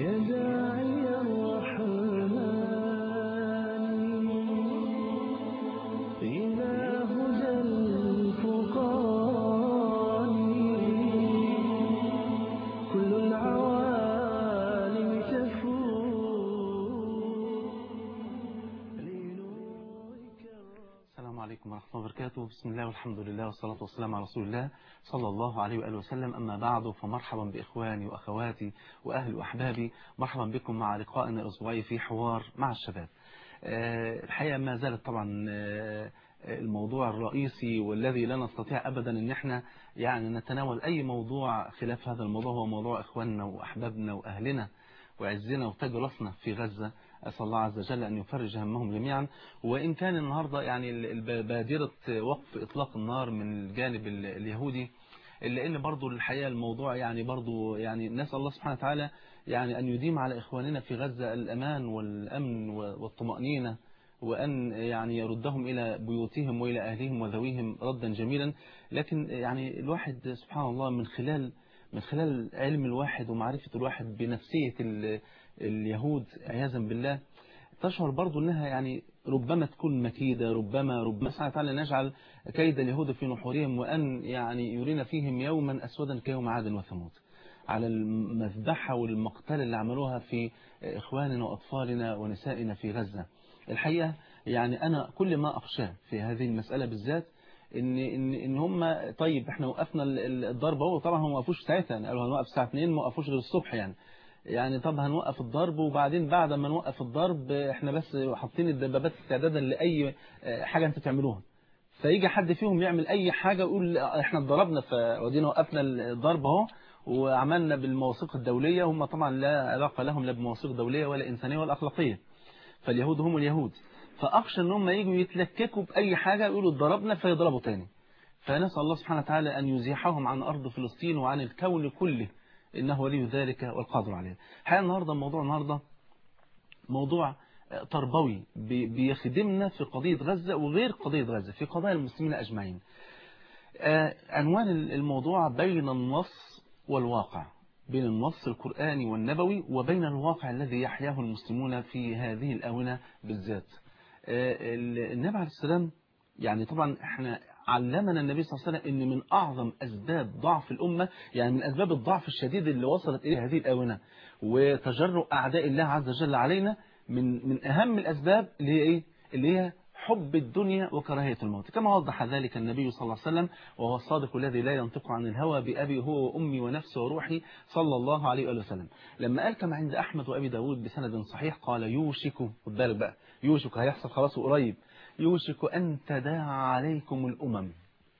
يا داعي الرحمن إلى هدى الفقان كل العوالم تفوق لنورك السلام عليكم ورحمة الله وبركاته بسم الله والحمد لله والصلاة والسلام على رسول الله صلى الله عليه وآله وسلم أما بعد فمرحبا بإخواني وأخواتي وأهل وأحبابي مرحبا بكم مع لقائنا الأسبوعي في حوار مع الشباب آه، الحقيقة ما زالت طبعا آه، الموضوع الرئيسي والذي لا نستطيع أبدا أن احنا يعني نتناول أي موضوع خلاف هذا الموضوع هو موضوع إخواننا وأحبابنا وأهلنا وعزنا وتاج راسنا في غزة أسأل الله عز وجل أن يفرج همهم جميعا وإن كان النهاردة يعني ال- بادرة وقف إطلاق النار من الجانب ال- اليهودي إلا إن برضو الحقيقة الموضوع يعني برضو يعني نسأل الله سبحانه وتعالى يعني أن يديم على إخواننا في غزة الأمان والأمن والطمأنينة وأن يعني يردهم إلى بيوتهم وإلى أهلهم وذويهم ردا جميلا لكن يعني الواحد سبحان الله من خلال من خلال علم الواحد ومعرفة الواحد بنفسية ال- اليهود عياذا بالله تشعر برضو أنها يعني ربما تكون مكيدة ربما ربما سبحانه وتعالى نجعل كيد اليهود في نحورهم وأن يعني يرينا فيهم يوما أسودا كيوم عاد وثمود على المذبحة والمقتل اللي عملوها في إخواننا وأطفالنا ونسائنا في غزة الحقيقة يعني أنا كل ما أخشاه في هذه المسألة بالذات ان ان ان هم طيب احنا وقفنا ال- ال- الضرب اهو طبعا هم ما وقفوش ساعتها يعني قالوا هنوقف الساعه 2 ما وقفوش غير الصبح يعني يعني طب هنوقف الضرب وبعدين بعد ما نوقف الضرب احنا بس حاطين الدبابات استعدادا لاي آه، حاجه انتوا تعملوها فيجي حد فيهم يعمل اي حاجه يقول احنا اتضربنا فودينا وقفنا الضرب اهو وعملنا بالمواثيق الدوليه هم طبعا لا علاقه لهم لا بمواثيق دوليه ولا انسانيه ولا اخلاقيه فاليهود هم اليهود فأخشى ان هم يجوا يتلككوا بأي حاجة يقولوا اتضربنا فيضربوا تاني فنسأل الله سبحانه وتعالى أن يزيحهم عن أرض فلسطين وعن الكون كله إنه ولي ذلك والقادر عليه الحقيقة النهاردة الموضوع النهاردة موضوع تربوي بي- بيخدمنا في قضية غزة وغير قضية غزة في قضايا المسلمين أجمعين آه، عنوان الموضوع بين النص والواقع بين النص القرآني والنبوي وبين الواقع الذي يحياه المسلمون في هذه الآونة بالذات آه، ال- النبي عليه السلام يعني طبعا احنا علمنا النبي صلى الله عليه وسلم ان من اعظم اسباب ضعف الامه يعني من اسباب الضعف الشديد اللي وصلت الى هذه الاونه وتجرؤ اعداء الله عز وجل علينا من من اهم الاسباب اللي هي ايه اللي هي حب الدنيا وكراهية الموت كما وضح ذلك النبي صلى الله عليه وسلم وهو الصادق الذي لا ينطق عن الهوى بأبي هو وأمي ونفسي وروحي صلى الله عليه وآله وسلم لما قال كما عند أحمد وأبي داود بسند صحيح قال يوشك خد بالك بقى يوشك هيحصل خلاص قريب يوشك أن تداعى عليكم الأمم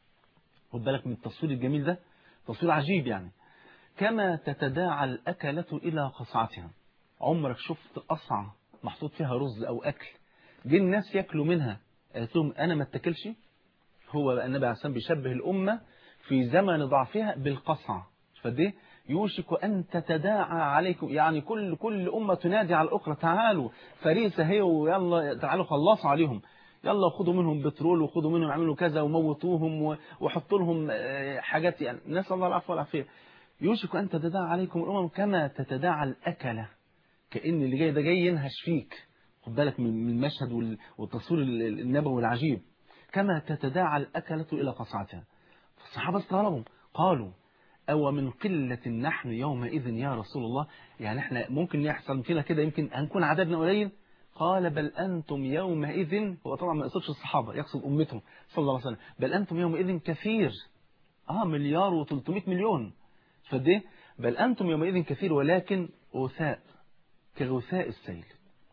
خد بالك من التصوير الجميل ده تصوير عجيب يعني كما تتداعى الأكلة إلى قصعتها عمرك شفت قصعة محطوط فيها رز أو أكل جه الناس ياكلوا منها قالت لهم أنا ما اتكلش هو بقى النبي عليه الصلاة والسلام بيشبه الأمة في زمن ضعفها بالقصعة فدي يوشك أن تتداعى عليكم يعني كل كل أمة تنادي على الأخرى تعالوا فريسة هي ويلا تعالوا خلصوا عليهم يلا خدوا منهم بترول وخدوا منهم اعملوا كذا وموتوهم و- وحطوا لهم آه، حاجات يعني نسأل الله العفو والعافية يوشك أن تتداعى عليكم الأمم كما تتداعى الأكلة كأن اللي جاي ده جاي ينهش فيك خد بالك من من المشهد وال- والتصوير ال- ال- النبوي العجيب كما تتداعى الأكلة إلى قصعتها فالصحابة استغربوا قالوا أو من قلة نحن يومئذ يا رسول الله يعني احنا ممكن يحصل فينا كده يمكن هنكون عددنا قليل قال بل أنتم يومئذ هو طبعا ما يقصدش الصحابة يقصد أمته صلى الله عليه وسلم بل أنتم يومئذ كثير آه مليار و300 مليون فده بل أنتم يومئذ كثير ولكن غثاء كغثاء السيل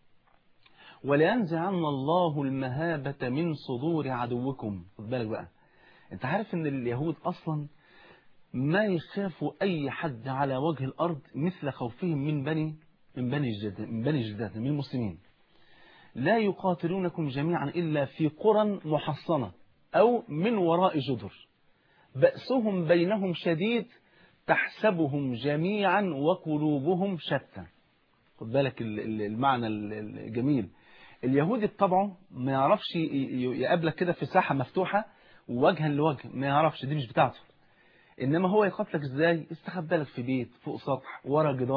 ولينزعن الله المهابة من صدور عدوكم خد بالك بقى انت عارف ان اليهود اصلا ما يخافوا اي حد على وجه الارض مثل خوفهم من بني من بني جد من بني جداد من المسلمين لا يقاتلونكم جميعا الا في قرى محصنة او من وراء جدر بأسهم بينهم شديد تحسبهم جميعا وقلوبهم شتى خد بالك ال- ال- المعنى ال- ال- الجميل اليهودي بطبعه ما يعرفش ي- ي- يقابلك كده في ساحة مفتوحة وجها لوجه ما يعرفش دي مش بتاعته انما هو يقاتلك ازاي استخبى لك في بيت فوق سطح ورا جدار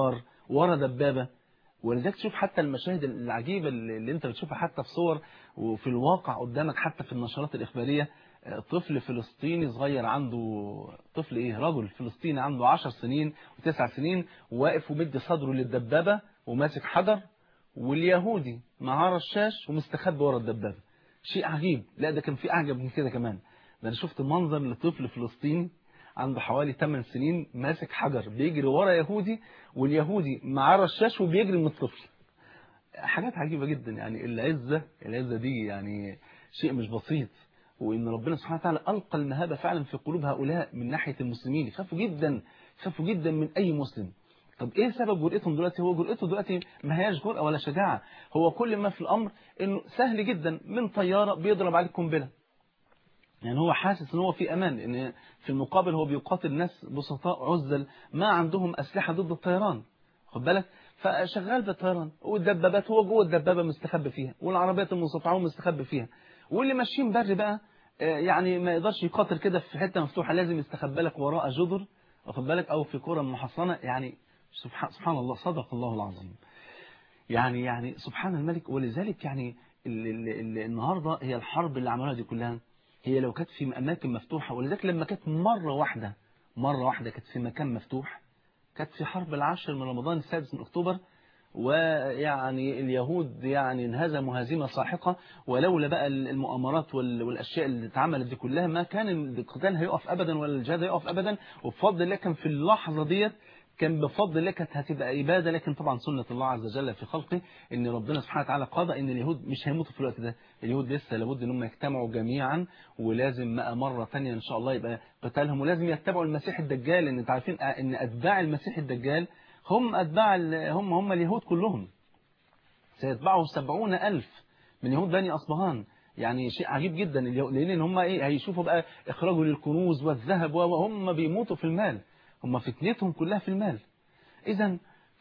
ورا دبابة ولذلك تشوف حتى المشاهد العجيبة اللي اللي انت بتشوفها حتى في صور وفي الواقع قدامك حتى في النشرات الإخبارية آه، طفل فلسطيني صغير عنده طفل ايه رجل فلسطيني عنده عشر سنين وتسع سنين واقف ومدي صدره للدبابة وماسك حجر واليهودي معاه رشاش ومستخبي ورا الدبابة شيء عجيب لا ده كان في أعجب من كده كمان ده أنا شفت منظر لطفل فلسطيني عنده حوالي 8 سنين ماسك حجر بيجري ورا يهودي واليهودي معاه رشاش وبيجري من الطفل حاجات عجيبة جدا يعني العزة العزة دي يعني شيء مش بسيط وإن ربنا سبحانه وتعالى ألقى المهابة فعلا في قلوب هؤلاء من ناحية المسلمين يخافوا جدا يخافوا جدا من أي مسلم طب ايه سبب جرأتهم دلوقتي هو جرأته دلوقتي ما هياش جرأة ولا شجاعة هو كل ما في الأمر انه سهل جدا من طيارة بيضرب عليك قنبلة يعني هو حاسس ان هو في امان ان في المقابل هو بيقاتل ناس بسطاء عزل ما عندهم اسلحة ضد الطيران خد بالك فشغال بالطيران والدبابات هو جوه الدبابة مستخبي فيها والعربيات المصطفعة مستخبي فيها واللي ماشيين بري بقى آه، يعني ما يقدرش يقاتل كده في حتة مفتوحة لازم يستخبى لك وراء جدر واخد بالك او في قرى محصنة يعني سبحان, سبحان الله صدق الله العظيم يعني يعني سبحان الملك ولذلك يعني ال ال ال النهاردة هي الحرب اللي عملوها دي كلها هي لو كانت في أماكن مفتوحة ولذلك لما كانت مرة واحدة مرة واحدة كانت في مكان مفتوح كانت في حرب العاشر من رمضان السادس من أكتوبر ويعني اليهود يعني انهزموا هزيمة ساحقة ولولا بقى المؤامرات وال- والأشياء اللي اتعملت دي كلها ما كان القتال هيقف أبدا ولا الجهاد هيقف أبدا وبفضل الله كان في اللحظة ديت كان بفضل الله كانت هتبقى إبادة لكن طبعا سنة الله عز وجل في خلقه إن ربنا سبحانه وتعالى قضى إن اليهود مش هيموتوا في الوقت ده اليهود لسه لابد إن هم يجتمعوا جميعا ولازم بقى مرة تانية إن شاء الله يبقى قتالهم ولازم يتبعوا المسيح الدجال لأن انتوا عارفين إن أتباع المسيح الدجال هم أتباع ال- هم هم اليهود كلهم سيتبعه سبعون ألف من يهود بني أصبهان يعني شيء عجيب جدا اليهود- لأن هم إيه هيشوفوا بقى إخراجه للكنوز والذهب وهم بيموتوا في المال هم فتنتهم كلها في المال إذا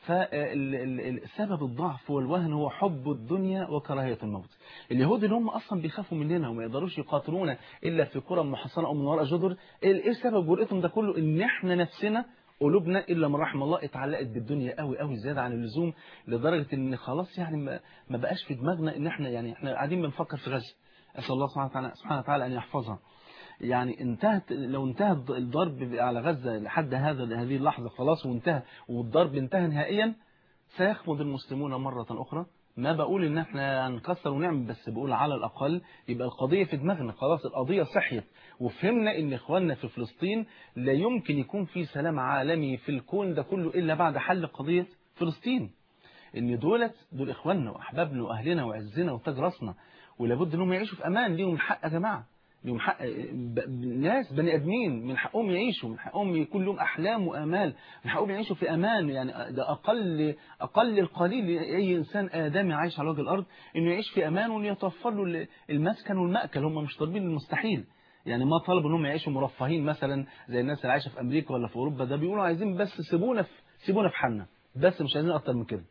فسبب الضعف والوهن هو حب الدنيا وكراهية الموت اليهود اللي هم أصلا بيخافوا مننا وما يقدروش يقاتلونا إلا في قرى محصنة أو من وراء جدر إيه سبب جرأتهم ده كله إن إحنا نفسنا قلوبنا إلا من رحم الله اتعلقت بالدنيا قوي قوي زيادة عن اللزوم لدرجة إن خلاص يعني ما, ما بقاش في دماغنا إن إحنا يعني إحنا قاعدين بنفكر في غزة أسأل الله سبحانه وتعالى, سبحانه وتعالى أن يحفظها يعني انتهت لو انتهى الضرب على غزة لحد هذا هذه اللحظة خلاص وانتهى والضرب انتهى نهائيا سيخمد المسلمون مرة أخرى ما بقول ان احنا هنكسر ونعمل بس بقول على الأقل يبقى القضية في دماغنا خلاص القضية صحيت وفهمنا ان اخواننا في فلسطين لا يمكن يكون في سلام عالمي في الكون ده كله إلا بعد حل قضية فلسطين ان دولت دول اخواننا واحبابنا واهلنا وعزنا وتاج راسنا ولابد انهم يعيشوا في امان ليهم الحق يا جماعه ليهم حق ب- ناس بني ادمين من حقهم يعيشوا من حقهم يكون لهم احلام وامال من حقهم يعيشوا في امان يعني ده اقل اقل القليل لاي انسان ادمي عايش على وجه الارض انه يعيش في امان وان يتوفر له المسكن والمأكل هم مش طالبين المستحيل يعني ما طلبوا انهم يعيشوا مرفهين مثلا زي الناس اللي عايشه في امريكا ولا في اوروبا ده بيقولوا عايزين بس سيبونا في سيبونا في حالنا بس مش عايزين اكتر من كده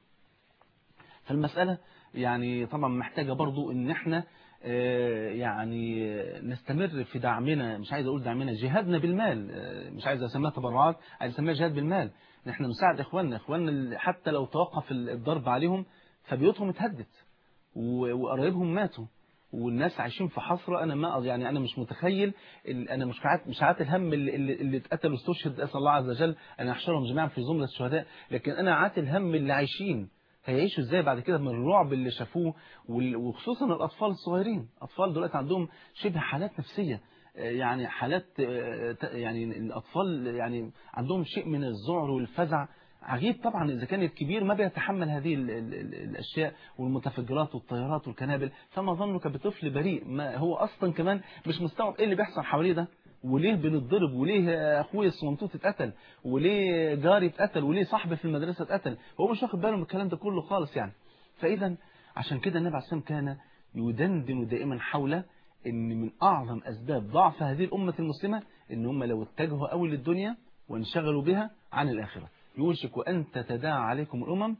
فالمسألة يعني طبعا محتاجة برضو ان احنا آه، يعني نستمر في دعمنا مش عايز اقول دعمنا جهادنا بالمال آه، مش عايز اسميها تبرعات عايز اسميها جهاد بالمال ان احنا نساعد اخواننا اخواننا اللي حتى لو توقف الضرب عليهم فبيوتهم اتهدت و- وقرايبهم ماتوا والناس عايشين في حسرة أنا ما يعني أنا مش متخيل ال- أنا مش عات مش عات الهم اللي, اللي, اللي اتقتلوا استشهد أسأل الله عز وجل أن يحشرهم جميعا في زمرة الشهداء لكن أنا عات الهم اللي عايشين هيعيشوا ازاي بعد كده من الرعب اللي شافوه وال- وخصوصا الأطفال الصغيرين أطفال دلوقتي عندهم شبه حالات نفسية آه، يعني حالات آه، ت- يعني الأطفال يعني عندهم شيء من الذعر والفزع عجيب طبعا إذا كان الكبير ما بيتحمل هذه ال ال ال الأشياء والمتفجرات والطيارات والكنابل فما ظنك بطفل بريء ما هو أصلا كمان مش مستوعب إيه اللي بيحصل حواليه ده وليه بنتضرب وليه أخويا الصنطوط اتقتل وليه جاري اتقتل وليه صاحبي في المدرسة اتقتل هو مش واخد باله من الكلام ده كله خالص يعني فإذا عشان كده النبي عليه الصلاة والسلام كان يدندن دائما حول ان من اعظم اسباب ضعف هذه الامه المسلمه ان هم لو اتجهوا قوي للدنيا وانشغلوا بها عن الاخره يوشك ان تتداعى عليكم الامم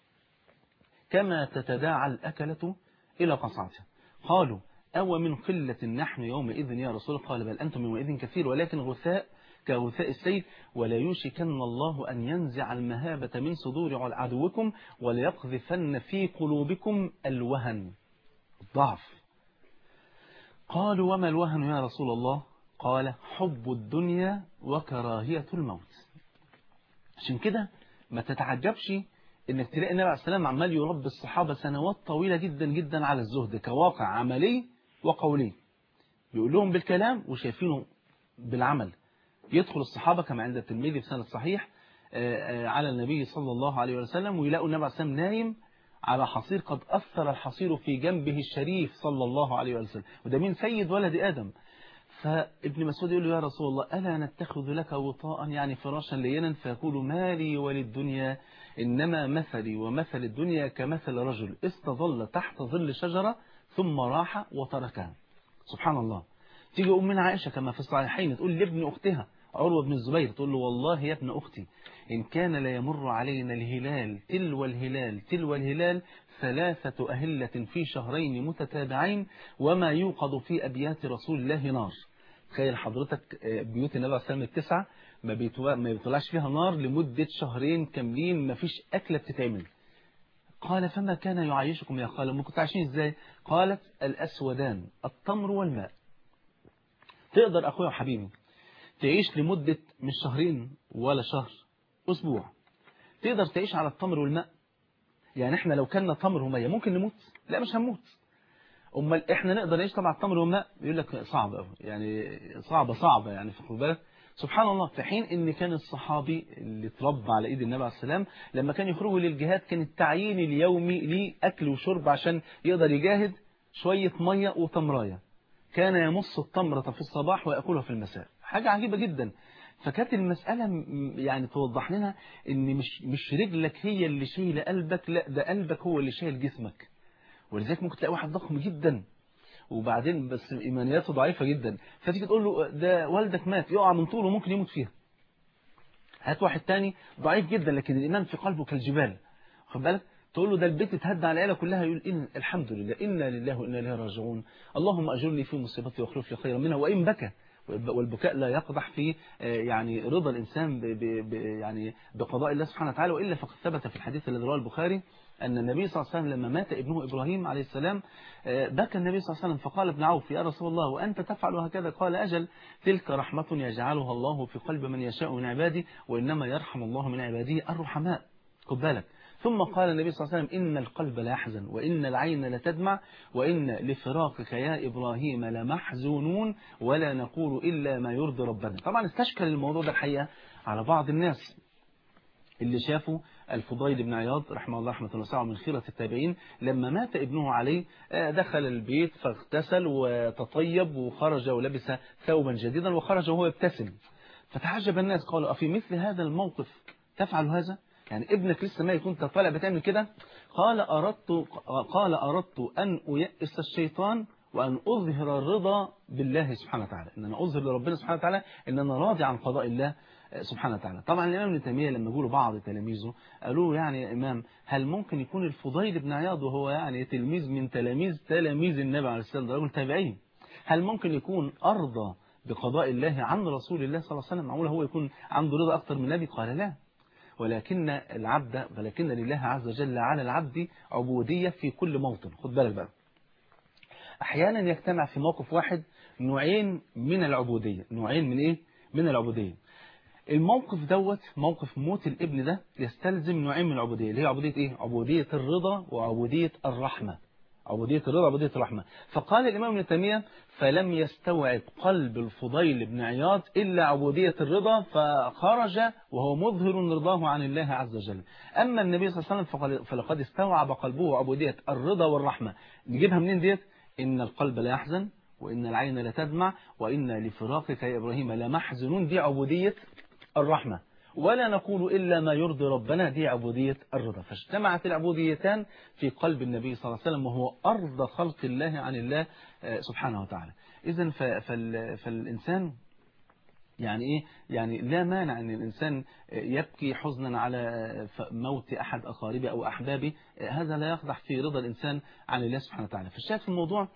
كما تتداعى الاكله الى قصعتها قالوا او من قله نحن يومئذ يا رسول الله قال بل انتم يومئذ كثير ولكن غثاء كغثاء السيل ولا يوشكن الله أن ينزع المهابة من صدور عدوكم وليقذفن في قلوبكم الوهن الضعف قالوا وما الوهن يا رسول الله قال حب الدنيا وكراهية الموت عشان كده ما تتعجبش انك تلاقي النبي عليه السلام عمال يربي الصحابة سنوات طويلة جدا جدا على الزهد كواقع عملي وقولي يقول لهم بالكلام وشايفينه بالعمل يدخل الصحابة كما عند الترمذي في سنة صحيح على النبي صلى الله عليه وسلم ويلاقوا النبي عليه السلام نايم على حصير قد أثر الحصير في جنبه الشريف صلى الله عليه وسلم وده من سيد ولد آدم فابن مسعود يقول له يا رسول الله ألا نتخذ لك وطاء يعني فراشا لينا فيقول مالي وللدنيا إنما مثلي ومثل الدنيا كمثل رجل استظل تحت ظل شجرة ثم راح وتركها سبحان الله تيجي أمنا عائشة كما في الصحيحين تقول لابن أختها عروة بن الزبير تقول له والله يا ابن أختي إن كان لا يمر علينا الهلال تلو الهلال تلو الهلال ثلاثة أهلة في شهرين متتابعين وما يوقظ في أبيات رسول الله نار تخيل حضرتك بيوت النبي عليه السلام التسعة ما, بيتو... ما بيطلعش فيها نار لمدة شهرين كاملين ما فيش أكلة بتتعمل قال فما كان يعيشكم يا خالة ما كنتوا عايشين ازاي قالت الأسودان التمر والماء تقدر أخويا وحبيبي تعيش لمدة مش شهرين ولا شهر أسبوع تقدر تعيش على التمر والماء يعني احنا لو كنا تمر ومية ممكن نموت لا مش هنموت امال احنا نقدر نعيش طبعا التمر والماء يقول لك صعب قوي يعني صعبة صعبة يعني في بالك سبحان الله في حين ان كان الصحابي اللي اتربى على ايد النبي عليه السلام لما كان يخرجوا للجهاد كان التعيين اليومي ليه اكل وشرب عشان يقدر يجاهد شوية مية وتمراية كان يمص التمرة في الصباح ويأكلها في المساء حاجة عجيبة جدا فكانت المسألة يعني توضح لنا ان مش مش رجلك هي اللي شايله قلبك لا ده قلبك هو اللي شايل جسمك ولذلك ممكن تلاقي واحد ضخم جدا وبعدين بس ايمانياته ضعيفة جدا فتيجي تقول له ده والدك مات يقع من طوله ممكن يموت فيها هات واحد تاني ضعيف جدا لكن الايمان في قلبه كالجبال خد بالك تقول له ده البيت اتهدى على العيله كلها يقول إن الحمد لله إنا لله وإنا إليه راجعون اللهم أجرني في مصيبتي واخلف لي خيرا منها وإن بكى والبكاء لا يقضح في يعني رضا الإنسان ب ب يعني بقضاء الله سبحانه وتعالى وإلا فقد ثبت في الحديث الذي رواه البخاري أن النبي صلى الله عليه وسلم لما مات ابنه إبراهيم عليه السلام بكى النبي صلى الله عليه وسلم فقال ابن عوف يا رسول الله وأنت تفعل هكذا قال أجل تلك رحمة يجعلها الله في قلب من يشاء من عباده وإنما يرحم الله من عباده الرحماء خد بالك ثم قال النبي صلى الله عليه وسلم إن القلب لا يحزن وإن العين لتدمع وإن لفراقك يا إبراهيم لمحزونون ولا نقول إلا ما يرضي ربنا طبعا استشكل الموضوع ده الحقيقة على بعض الناس اللي شافوا الفضيل بن عياض رحمه الله رحمة واسعة من خيرة التابعين لما مات ابنه عليه دخل البيت فاغتسل وتطيب وخرج ولبس ثوبا جديدا وخرج وهو يبتسم فتعجب الناس قالوا أفي مثل هذا الموقف تفعل هذا يعني ابنك لسه ما يكون طالع بتعمل كده قال أردت قال أردت أن أيأس الشيطان وأن أظهر الرضا بالله سبحانه وتعالى إن أنا أظهر لربنا سبحانه وتعالى إن أنا راضي عن قضاء الله سبحانه وتعالى طبعا الإمام ابن تيمية لما يقولوا بعض تلاميذه قالوا يعني يا إمام هل ممكن يكون الفضيل بن عياض وهو يعني تلميذ من تلاميذ تلاميذ النبي عليه الصلاة والسلام رجل تابعين هل ممكن يكون أرضى بقضاء الله عن رسول الله صلى الله عليه وسلم معقول هو يكون عنده رضا أكثر من النبي قال لا ولكن العبد ولكن لله عز وجل على العبد عبودية في كل موطن خد بالك بقى أحيانا يجتمع في موقف واحد نوعين من العبودية نوعين من إيه؟ من العبودية الموقف دوت موقف موت الابن ده يستلزم نوعين من العبودية اللي هي عبودية إيه؟ عبودية الرضا وعبودية الرحمة عبودية الرضا وعبودية الرحمة فقال الإمام ابن تيمية فلم يستوعب قلب الفضيل بن عياض إلا عبودية الرضا فخرج وهو مظهر رضاه عن الله عز وجل أما النبي صلى الله عليه وسلم فلقد استوعب قلبه عبودية الرضا والرحمة نجيبها منين ديت إن القلب لا يحزن وإن العين لا تدمع وإن لفراقك يا إبراهيم لمحزنون دي عبودية الرحمة ولا نقول إلا ما يرضي ربنا دي عبودية الرضا فاجتمعت العبوديتان في قلب النبي صلى الله عليه وسلم وهو أرض خلق الله عن الله سبحانه وتعالى إذا فالإنسان يعني إيه يعني لا مانع أن الإنسان يبكي حزنا على موت أحد أقاربه أو أحبابه هذا لا يقدح في رضا الإنسان عن الله سبحانه وتعالى فالشاهد في الموضوع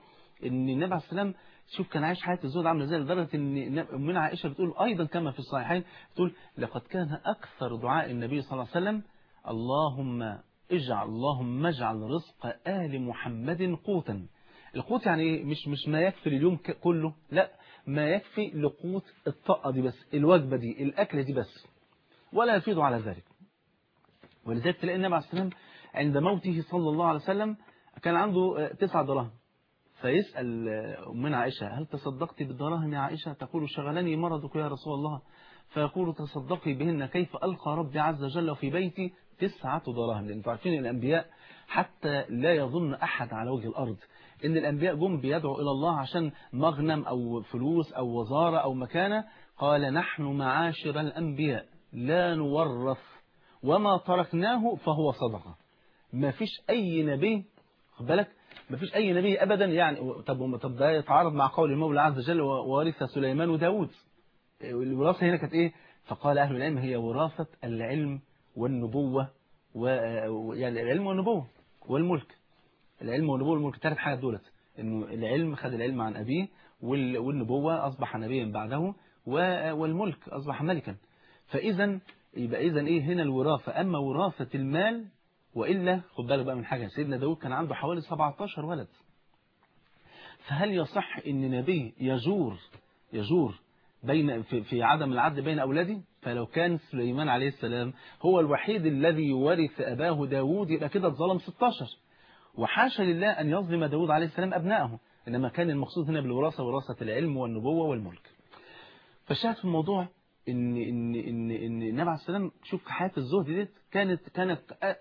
ان النبي عليه السلام شوف كان عايش حياة الزهد عامله ازاي لدرجة ان أمنا عائشة بتقول أيضا كما في الصحيحين بتقول لقد كان أكثر دعاء النبي صلى الله عليه وسلم اللهم اجعل اللهم اجعل رزق آل محمد قوتا القوت يعني ايه مش مش ما يكفي اليوم كله لا ما يكفي لقوت الطاقة دي بس الوجبة دي الأكلة دي بس ولا يفيض على ذلك ولذلك تلاقي النبي عليه السلام عند موته صلى الله عليه وسلم كان عنده تسعة دراهم فيسأل أمنا عائشة هل تصدقت بالدراهم يا عائشة تقول شغلني مرضك يا رسول الله فيقول تصدقي بهن كيف ألقى ربي عز وجل في بيتي تسعة دراهم لأن عارفين الأنبياء حتى لا يظن أحد على وجه الأرض إن الأنبياء جم بيدعوا إلى الله عشان مغنم أو فلوس أو وزارة أو مكانة قال نحن معاشر الأنبياء لا نورث وما تركناه فهو صدقة ما فيش أي نبي خد بالك ما فيش أي نبي أبدا يعني طب طب ده يتعارض مع قول المولى عز وجل وورث سليمان وداود الوراثة هنا كانت إيه فقال أهل العلم هي وراثة العلم والنبوة و يعني العلم والنبوة والملك العلم والنبوة والملك ثلاث حاجات دولت إنه العلم خد العلم عن أبيه والنبوة أصبح نبيا بعده والملك أصبح ملكا فإذا يبقى إذا إيه هنا الوراثة أما وراثة المال وإلا خد بالك بقى من حاجة سيدنا داود كان عنده حوالي 17 ولد فهل يصح إن نبي يجور يجور بين في, في عدم العدل بين أولاده فلو كان سليمان عليه السلام هو الوحيد الذي يورث أباه داود يبقى كده اتظلم 16 وحاشا لله أن يظلم داود عليه السلام أبنائه إنما كان المقصود هنا بالوراثة وراثة العلم والنبوة والملك فالشاهد في الموضوع إن إن إن إن النبي عليه السلام شوف حياة الزهد دي كانت كانت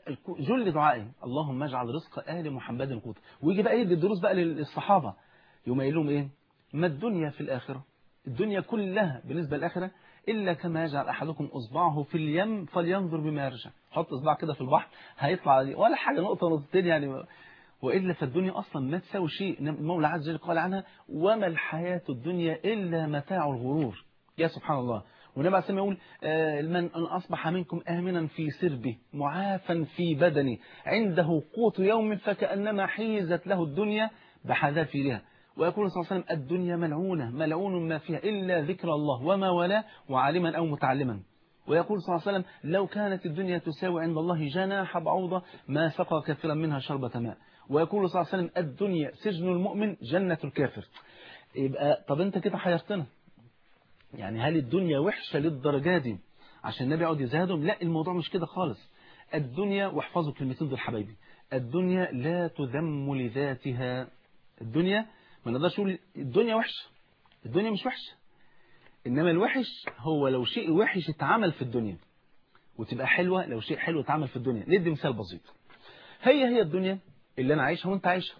جل دعائه اللهم اجعل رزق آل محمد قوت ويجي بقى يدي الدروس بقى للصحابة يوم قايل لهم إيه ما الدنيا في الآخرة الدنيا كلها بالنسبة للآخرة إلا كما يجعل أحدكم أصبعه في اليم فلينظر بما يرجع حط إصبع كده في البحر هيطلع عليه ولا حاجة نقطة نقطتين يعني وإلا فالدنيا أصلا ما تساوي شيء المولى عز وجل قال عنها وما الحياة الدنيا إلا متاع الغرور يا سبحان الله والنبي عليه يقول من أن أصبح منكم آمنا في سربه معافا في بدنه عنده قوت يوم فكأنما حيزت له الدنيا بحذافيرها ويقول صلى الله عليه وسلم الدنيا ملعونة ملعون ما فيها إلا ذكر الله وما ولا وعالما أو متعلما ويقول صلى الله عليه وسلم لو كانت الدنيا تساوي عند الله جناح بعوضة ما سقى كثيرا منها شربة ماء ويقول صلى الله عليه وسلم الدنيا سجن المؤمن جنة الكافر يبقى طب انت كده حيرتنا يعني هل الدنيا وحشة للدرجة دي عشان النبي يقعد يزهدهم لا الموضوع مش كده خالص الدنيا واحفظوا كلمتين دول حبايبي الدنيا لا تذم لذاتها الدنيا ما نقدرش نقول الدنيا وحشة الدنيا مش وحشة إنما الوحش هو لو شيء وحش اتعمل في الدنيا وتبقى حلوة لو شيء حلو اتعمل في الدنيا ندي مثال بسيط هي هي الدنيا اللي أنا عايشها وانت عايشها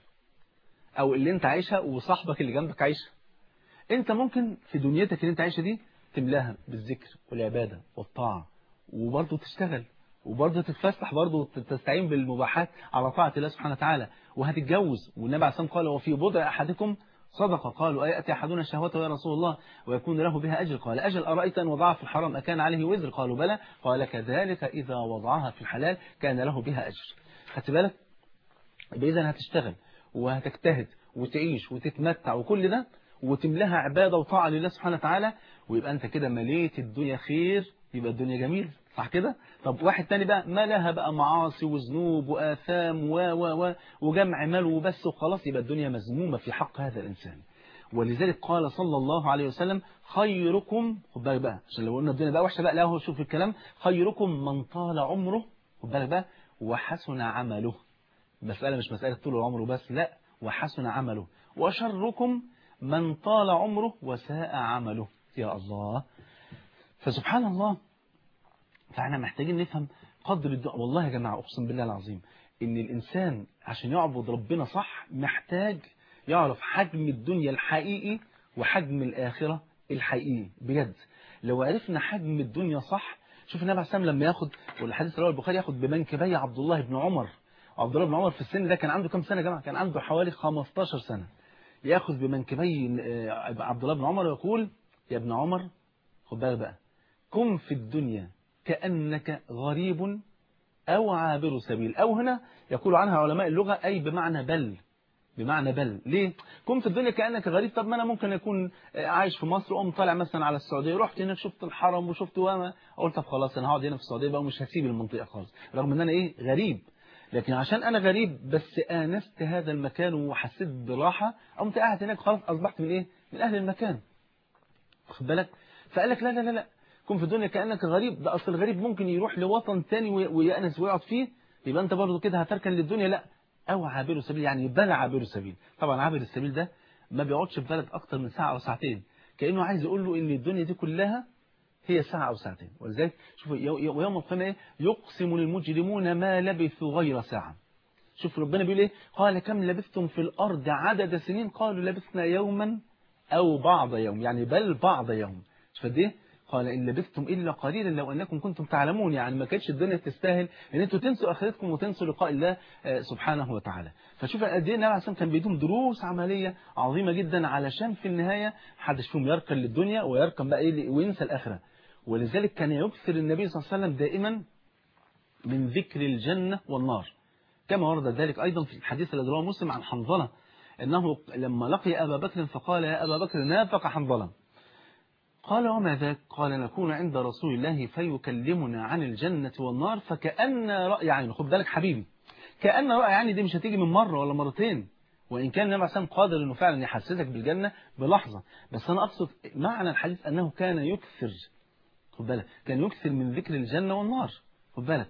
أو اللي انت عايشها وصاحبك اللي جنبك عايشها انت ممكن في دنيتك اللي انت عايشها دي تملاها بالذكر والعبادة والطاعة وبرضه تشتغل وبرضه تتفسح برضه تستعين بالمباحات على طاعة الله سبحانه وتعالى وهتتجوز والنبي عليه الصلاة والسلام قال وفي بضع أحدكم صدقة قالوا أيأتي أحدنا شهوته يا رسول الله ويكون له بها أجر قال أجل أرأيت أن وضعها في الحرام أكان عليه وزر قالوا بلى قال كذلك إذا وضعها في الحلال كان له بها أجر خدت بالك إذا هتشتغل وهتجتهد وتعيش وتتمتع وكل ده وتملاها عبادة وطاعة لله سبحانه وتعالى ويبقى أنت كده مليت الدنيا خير يبقى الدنيا جميل صح كده طب واحد تاني بقى ملاها بقى معاصي وذنوب وآثام و و و وجمع مال وبس وخلاص يبقى الدنيا مذمومة في حق هذا الإنسان ولذلك قال صلى الله عليه وسلم خيركم خد بالك بقى عشان لو قلنا الدنيا بقى وحشه بقى لا هو شوف الكلام خيركم من طال عمره خد بالك بقى وحسن عمله مسألة مش مسألة طول العمر بس لا وحسن عمله وشركم من طال عمره وساء عمله يا الله فسبحان الله فاحنا محتاجين نفهم قدر الدعاء والله يا جماعة أقسم بالله العظيم إن الإنسان عشان يعبد ربنا صح محتاج يعرف حجم الدنيا الحقيقي وحجم الآخرة الحقيقي بجد لو عرفنا حجم الدنيا صح شوف النبي عليه السلام لما ياخد والحديث رواه البخاري ياخد بمنكبي عبد الله بن عمر عبد الله بن عمر في السن ده كان عنده كام سنة يا جماعة كان عنده حوالي 15 سنة ياخذ بمنكبي عبد الله بن عمر ويقول يا ابن عمر خد بالك بقى كن في الدنيا كأنك غريب أو عابر سبيل أو هنا يقول عنها علماء اللغة أي بمعنى بل بمعنى بل ليه كن في الدنيا كأنك غريب طب ما أنا ممكن أكون عايش في مصر وأقوم طالع مثلا على السعودية رحت هناك شفت الحرم وشفت وما قلت طب خلاص أنا هقعد هنا في السعودية بقى ومش هسيب المنطقة خالص رغم أن أنا إيه غريب لكن عشان أنا غريب بس آنست هذا المكان وحسيت براحة قمت قاعد هناك خلاص أصبحت من إيه من أهل المكان واخد بالك فقال لك لا لا لا لا كن في الدنيا كأنك غريب ده أصل الغريب ممكن يروح لوطن تاني ويأنس ويقعد فيه يبقى أنت برضه كده هتركن للدنيا لا أو عابر السبيل يعني بل عابر السبيل طبعا عابر السبيل ده ما بيقعدش في بلد أكتر من ساعة أو ساعتين كأنه عايز يقول له إن الدنيا دي كلها هي ساعة أو ساعتين ولذلك شوف ويوم القيامة إيه يقسم للمجرمون ما لبثوا غير ساعة شوف ربنا بيقول إيه قال كم لبثتم في الأرض عدد سنين قالوا لبثنا يوما أو بعض يوم يعني بل بعض يوم شوف قد إيه قال إن لبثتم إلا قليلا لو أنكم كنتم تعلمون يعني ما كانتش الدنيا تستاهل أن أنتوا تنسوا آخرتكم وتنسوا لقاء الله سبحانه وتعالى فشوف قد إيه النبي عليه الصلاة كان بيدوم دروس عملية عظيمة جدا علشان في النهاية محدش فيهم يركن للدنيا ويركن بقى إيه وينسى الآخرة ولذلك كان يكثر النبي صلى الله عليه وسلم دائما من ذكر الجنة والنار كما ورد ذلك أيضا في الحديث الذي رواه مسلم عن حنظلة أنه لما لقي أبا بكر فقال يا أبا بكر نافق حنظلة قال وما ذاك قال نكون عند رسول الله فيكلمنا عن الجنة والنار فكأن رأي عينه خد بالك حبيبي كأن رأي عيني دي مش هتيجي من مرة ولا مرتين وإن كان النبي عليه قادر أنه فعلا يحسسك بالجنة بلحظة بس أنا أقصد معنى الحديث أنه كان يكثر خد بالك كان يكثر من ذكر الجنة والنار خد بالك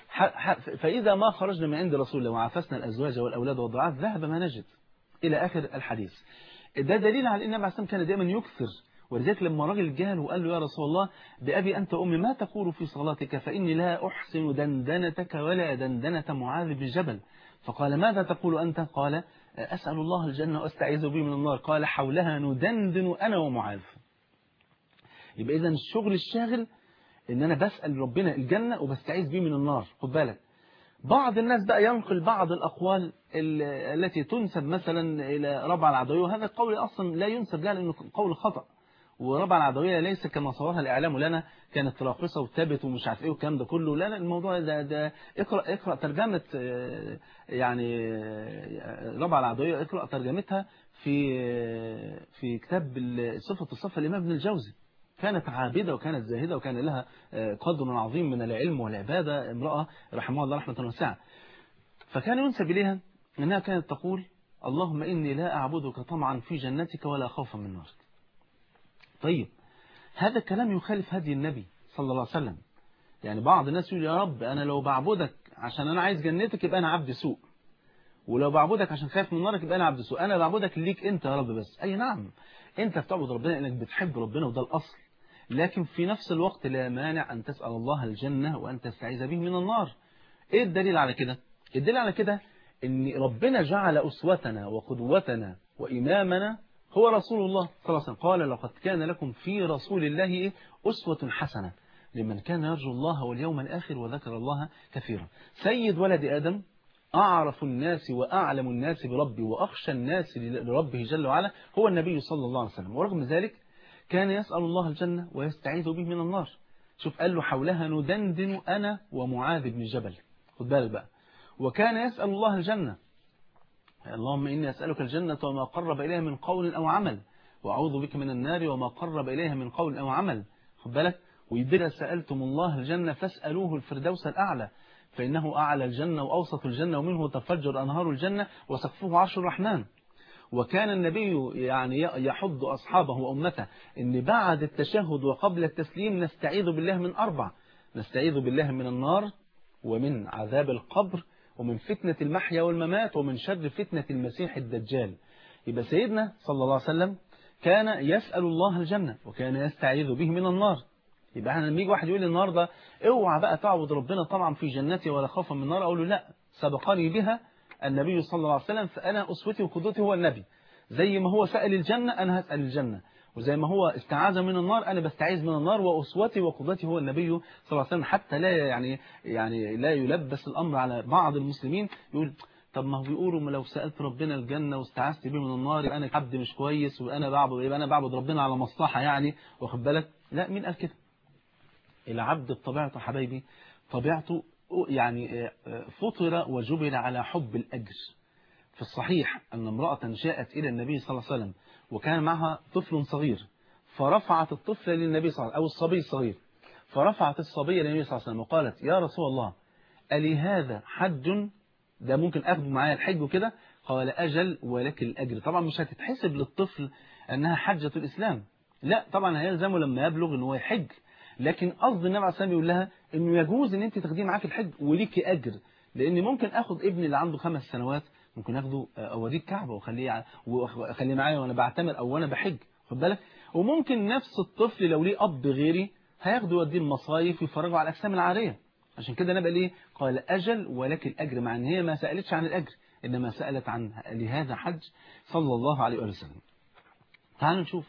فإذا ما خرجنا من عند رسول الله وعافسنا الأزواج والأولاد والضعاف ذهب ما نجد إلى آخر الحديث ده دليل على أن النبي عليه كان دائما يكثر ولذلك لما راجل جاله وقال له يا رسول الله بأبي أنت أمي ما تقول في صلاتك فإني لا أحسن دندنتك ولا دندنة معاذ بن جبل فقال ماذا تقول أنت قال أسأل الله الجنة وأستعيذ به من النار قال حولها ندندن أنا ومعاذ يبقى إذا الشغل الشاغل إن أنا بسأل ربنا الجنة وبستعيذ به من النار خد بالك بعض الناس بقى ينقل بعض الأقوال التي تنسب مثلا إلى ربع العدوية وهذا القول أصلا لا ينسب لها لأنه قول خطأ وربع العدوية ليس كما صورها الإعلام لنا كانت راقصة وثابت ومش عارف إيه والكلام ده كله لا لا الموضوع ده, ده اقرأ, اقرأ ترجمة يعني ربع العدوية اقرأ ترجمتها في في كتاب صفة الصفة الإمام ابن الجوزي كانت عابدة وكانت زاهدة وكان لها قدر عظيم من العلم والعبادة امرأة رحمه الله رحمة واسعة فكان ينسب إليها أنها كانت تقول اللهم إني لا أعبدك طمعا في جنتك ولا خوفا من نارك طيب هذا الكلام يخالف هدي النبي صلى الله عليه وسلم يعني بعض الناس يقول يا رب أنا لو بعبدك عشان أنا عايز جنتك يبقى أنا عبد سوء ولو بعبدك عشان خايف من نارك يبقى أنا عبد سوء أنا بعبدك ليك أنت يا رب بس أي نعم أنت بتعبد ربنا إنك بتحب ربنا وده الأصل لكن في نفس الوقت لا مانع أن تسأل الله الجنة وأن تستعيذ به من النار إيه الدليل على كده الدليل على كده إن ربنا جعل أسوتنا وقدوتنا وإمامنا هو رسول الله صلى الله عليه وسلم قال لقد كان لكم في رسول الله أسوة حسنة لمن كان يرجو الله واليوم الآخر وذكر الله كثيرا سيد ولد آدم أعرف الناس وأعلم الناس بربي وأخشى الناس لربه جل وعلا هو النبي صلى الله عليه وسلم ورغم ذلك كان يسأل الله الجنة ويستعيذ به من النار شوف قال له حولها ندندن أنا ومعاذ بن جبل خد بالك بقى وكان يسأل الله الجنة اللهم إني أسألك الجنة وما قرب إليها من قول أو عمل وأعوذ بك من النار وما قرب إليها من قول أو عمل خد بالك وإذا سألتم الله الجنة فاسألوه الفردوس الأعلى فإنه أعلى الجنة وأوسط الجنة ومنه تفجر أنهار الجنة وسقفه عرش الرحمن وكان النبي يعني يحض أصحابه وأمته أن بعد التشهد وقبل التسليم نستعيذ بالله من أربع نستعيذ بالله من النار ومن عذاب القبر ومن فتنة المحيا والممات ومن شر فتنة المسيح الدجال يبقى سيدنا صلى الله عليه وسلم كان يسأل الله الجنة وكان يستعيذ به من النار يبقى احنا لما يجي واحد يقول لي النهارده اوعى بقى تعبد ربنا طبعا في جنتي ولا خوفا من النار اقول له لا سبقني بها النبي صلى الله عليه وسلم فانا اسوتي وقدوتي هو النبي زي ما هو سأل الجنة انا هسأل الجنة وزي ما هو استعاذ من النار انا بستعيذ من النار واسوتي وقدوتي هو النبي صلى الله عليه وسلم حتى لا يعني يعني لا يلبس الامر على بعض المسلمين يقول طب ما هو بيقولوا لو سألت ربنا الجنة واستعذت به من النار يبقى انا عبد مش كويس وانا بعبد يبقى انا بعبد ربنا على مصلحة يعني واخد بالك لا مين قال كده العبد بطبيعته حبايبي طبيعته يعني فطر وجبل على حب الأجر في الصحيح أن امرأة جاءت إلى النبي صلى الله عليه وسلم وكان معها طفل صغير فرفعت الطفل للنبي صلى الله عليه وسلم أو الصبي الصغير فرفعت الصبي للنبي صلى الله عليه وسلم وقالت يا رسول الله ألي هذا حج ده ممكن أخذ معايا الحج وكده قال أجل ولك الأجر طبعا مش هتتحسب للطفل أنها حجة الإسلام لا طبعا هيلزمه لما يبلغ ان هو يحج لكن قصد النبي عليه الصلاه يقول لها انه يجوز ان انت تاخديه معاك الحج وليكي اجر لان ممكن اخد ابني اللي عنده خمس سنوات ممكن اخده اوديه الكعبه واخليه واخليه معايا وانا بعتمر او وانا بحج خد بالك وممكن نفس الطفل لو ليه اب غيري هياخده يوديه المصايف ويفرجوا على الاجسام العاريه عشان كده النبي ليه قال اجل ولك الاجر مع ان هي ما سالتش عن الاجر انما سالت عن لهذا حج صلى الله عليه وسلم تعالوا نشوف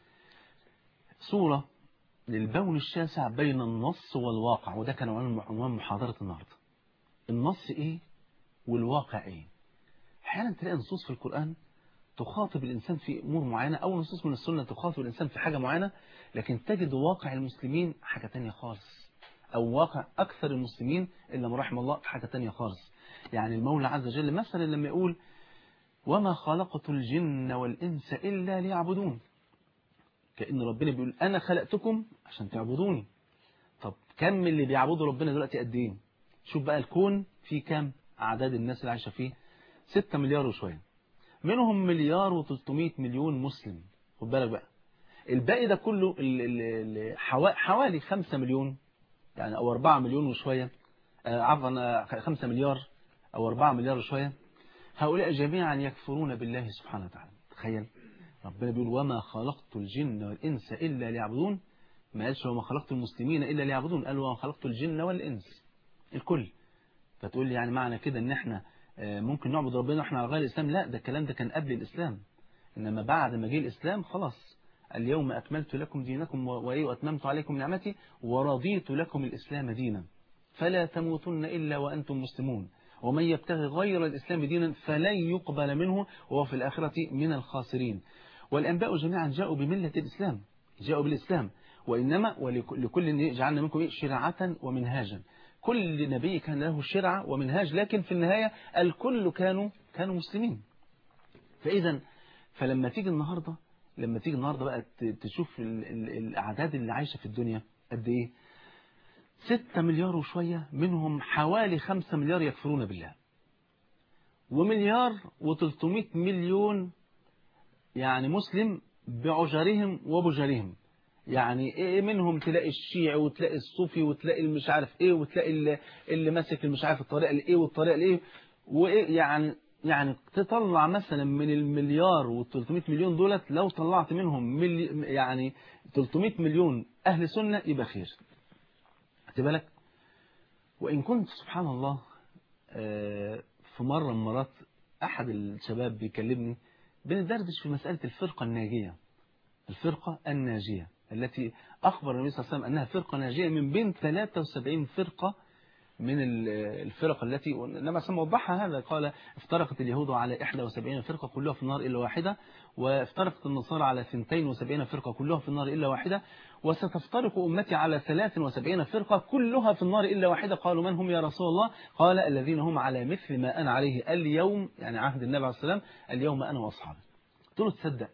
صورة للبون الشاسع بين النص والواقع وده كان عنوان محاضرة النهاردة النص ايه والواقع ايه احيانا تلاقي نصوص في القرآن تخاطب الإنسان في أمور معينة أو نصوص من السنة تخاطب الإنسان في حاجة معينة لكن تجد واقع المسلمين حاجة تانية خالص أو واقع أكثر المسلمين إلا من رحم الله حاجة تانية خالص يعني المولى عز وجل مثلا لما يقول وما خلقت الجن والإنس إلا ليعبدون كأن ربنا بيقول أنا خلقتكم عشان تعبدوني طب كم من اللي بيعبدوا ربنا دلوقتي قد ايه شوف بقى الكون فيه كام أعداد الناس اللي عايشة فيه 6 مليار وشوية منهم مليار و300 مليون مسلم خد بالك بقى الباقي ده كله ال ال حوالي 5 مليون يعني أو 4 مليون وشوية عفوا 5 مليار أو 4 مليار وشوية هؤلاء جميعا يكفرون بالله سبحانه وتعالى تخيل ربنا بيقول وما خلقت الجن والإنس إلا ليعبدون ما قالش وما خلقت المسلمين إلا ليعبدون قال وما خلقت الجن والإنس الكل فتقول لي يعني معنى كده ان احنا ممكن نعبد ربنا واحنا على غير الإسلام لا ده الكلام ده كان قبل الإسلام إنما بعد ما جه الإسلام خلاص اليوم أكملت لكم دينكم وأتممت عليكم نعمتي ورضيت لكم الإسلام دينا فلا تموتن إلا وأنتم مسلمون ومن يبتغي غير الإسلام دينا فلن يقبل منه وهو في الآخرة من الخاسرين والأنباء جميعا جاءوا بملة الإسلام جاءوا بالإسلام وإنما ولكل جعلنا منكم شرعة ومنهاجا كل نبي كان له شرعة ومنهاج لكن في النهاية الكل كانوا كانوا مسلمين فإذا فلما تيجي النهاردة لما تيجي النهاردة بقى تشوف الأعداد اللي عايشة في الدنيا قد إيه 6 مليار وشوية منهم حوالي 5 مليار يكفرون بالله ومليار و300 مليون يعني مسلم بعجرهم وبجرهم يعني ايه منهم تلاقي الشيعي وتلاقي الصوفي وتلاقي المش عارف ايه وتلاقي اللي, اللي ماسك المش عارف الطريقه الايه والطريقه الايه وايه يعني يعني تطلع مثلا من المليار وال300 مليون دولت لو طلعت منهم ملي يعني 300 مليون اهل سنه يبقى خير خدت بالك وان كنت سبحان الله في مره من المرات احد الشباب بيكلمني بندردش في مساله الفرقه الناجيه الفرقه الناجيه التي أخبر النبي صلى الله عليه وسلم أنها فرقة ناجية من بين 73 فرقة من الفرق التي النبي صلى وضحها هذا قال افترقت اليهود على 71 فرقة كلها في النار إلا واحدة وافترقت النصارى على 72 فرقة كلها في النار إلا واحدة وستفترق أمتي على 73 فرقة كلها في النار إلا واحدة قالوا من هم يا رسول الله قال الذين هم على مثل ما أنا عليه اليوم يعني عهد النبي عليه السلام اليوم أنا وأصحابي قلت له تصدق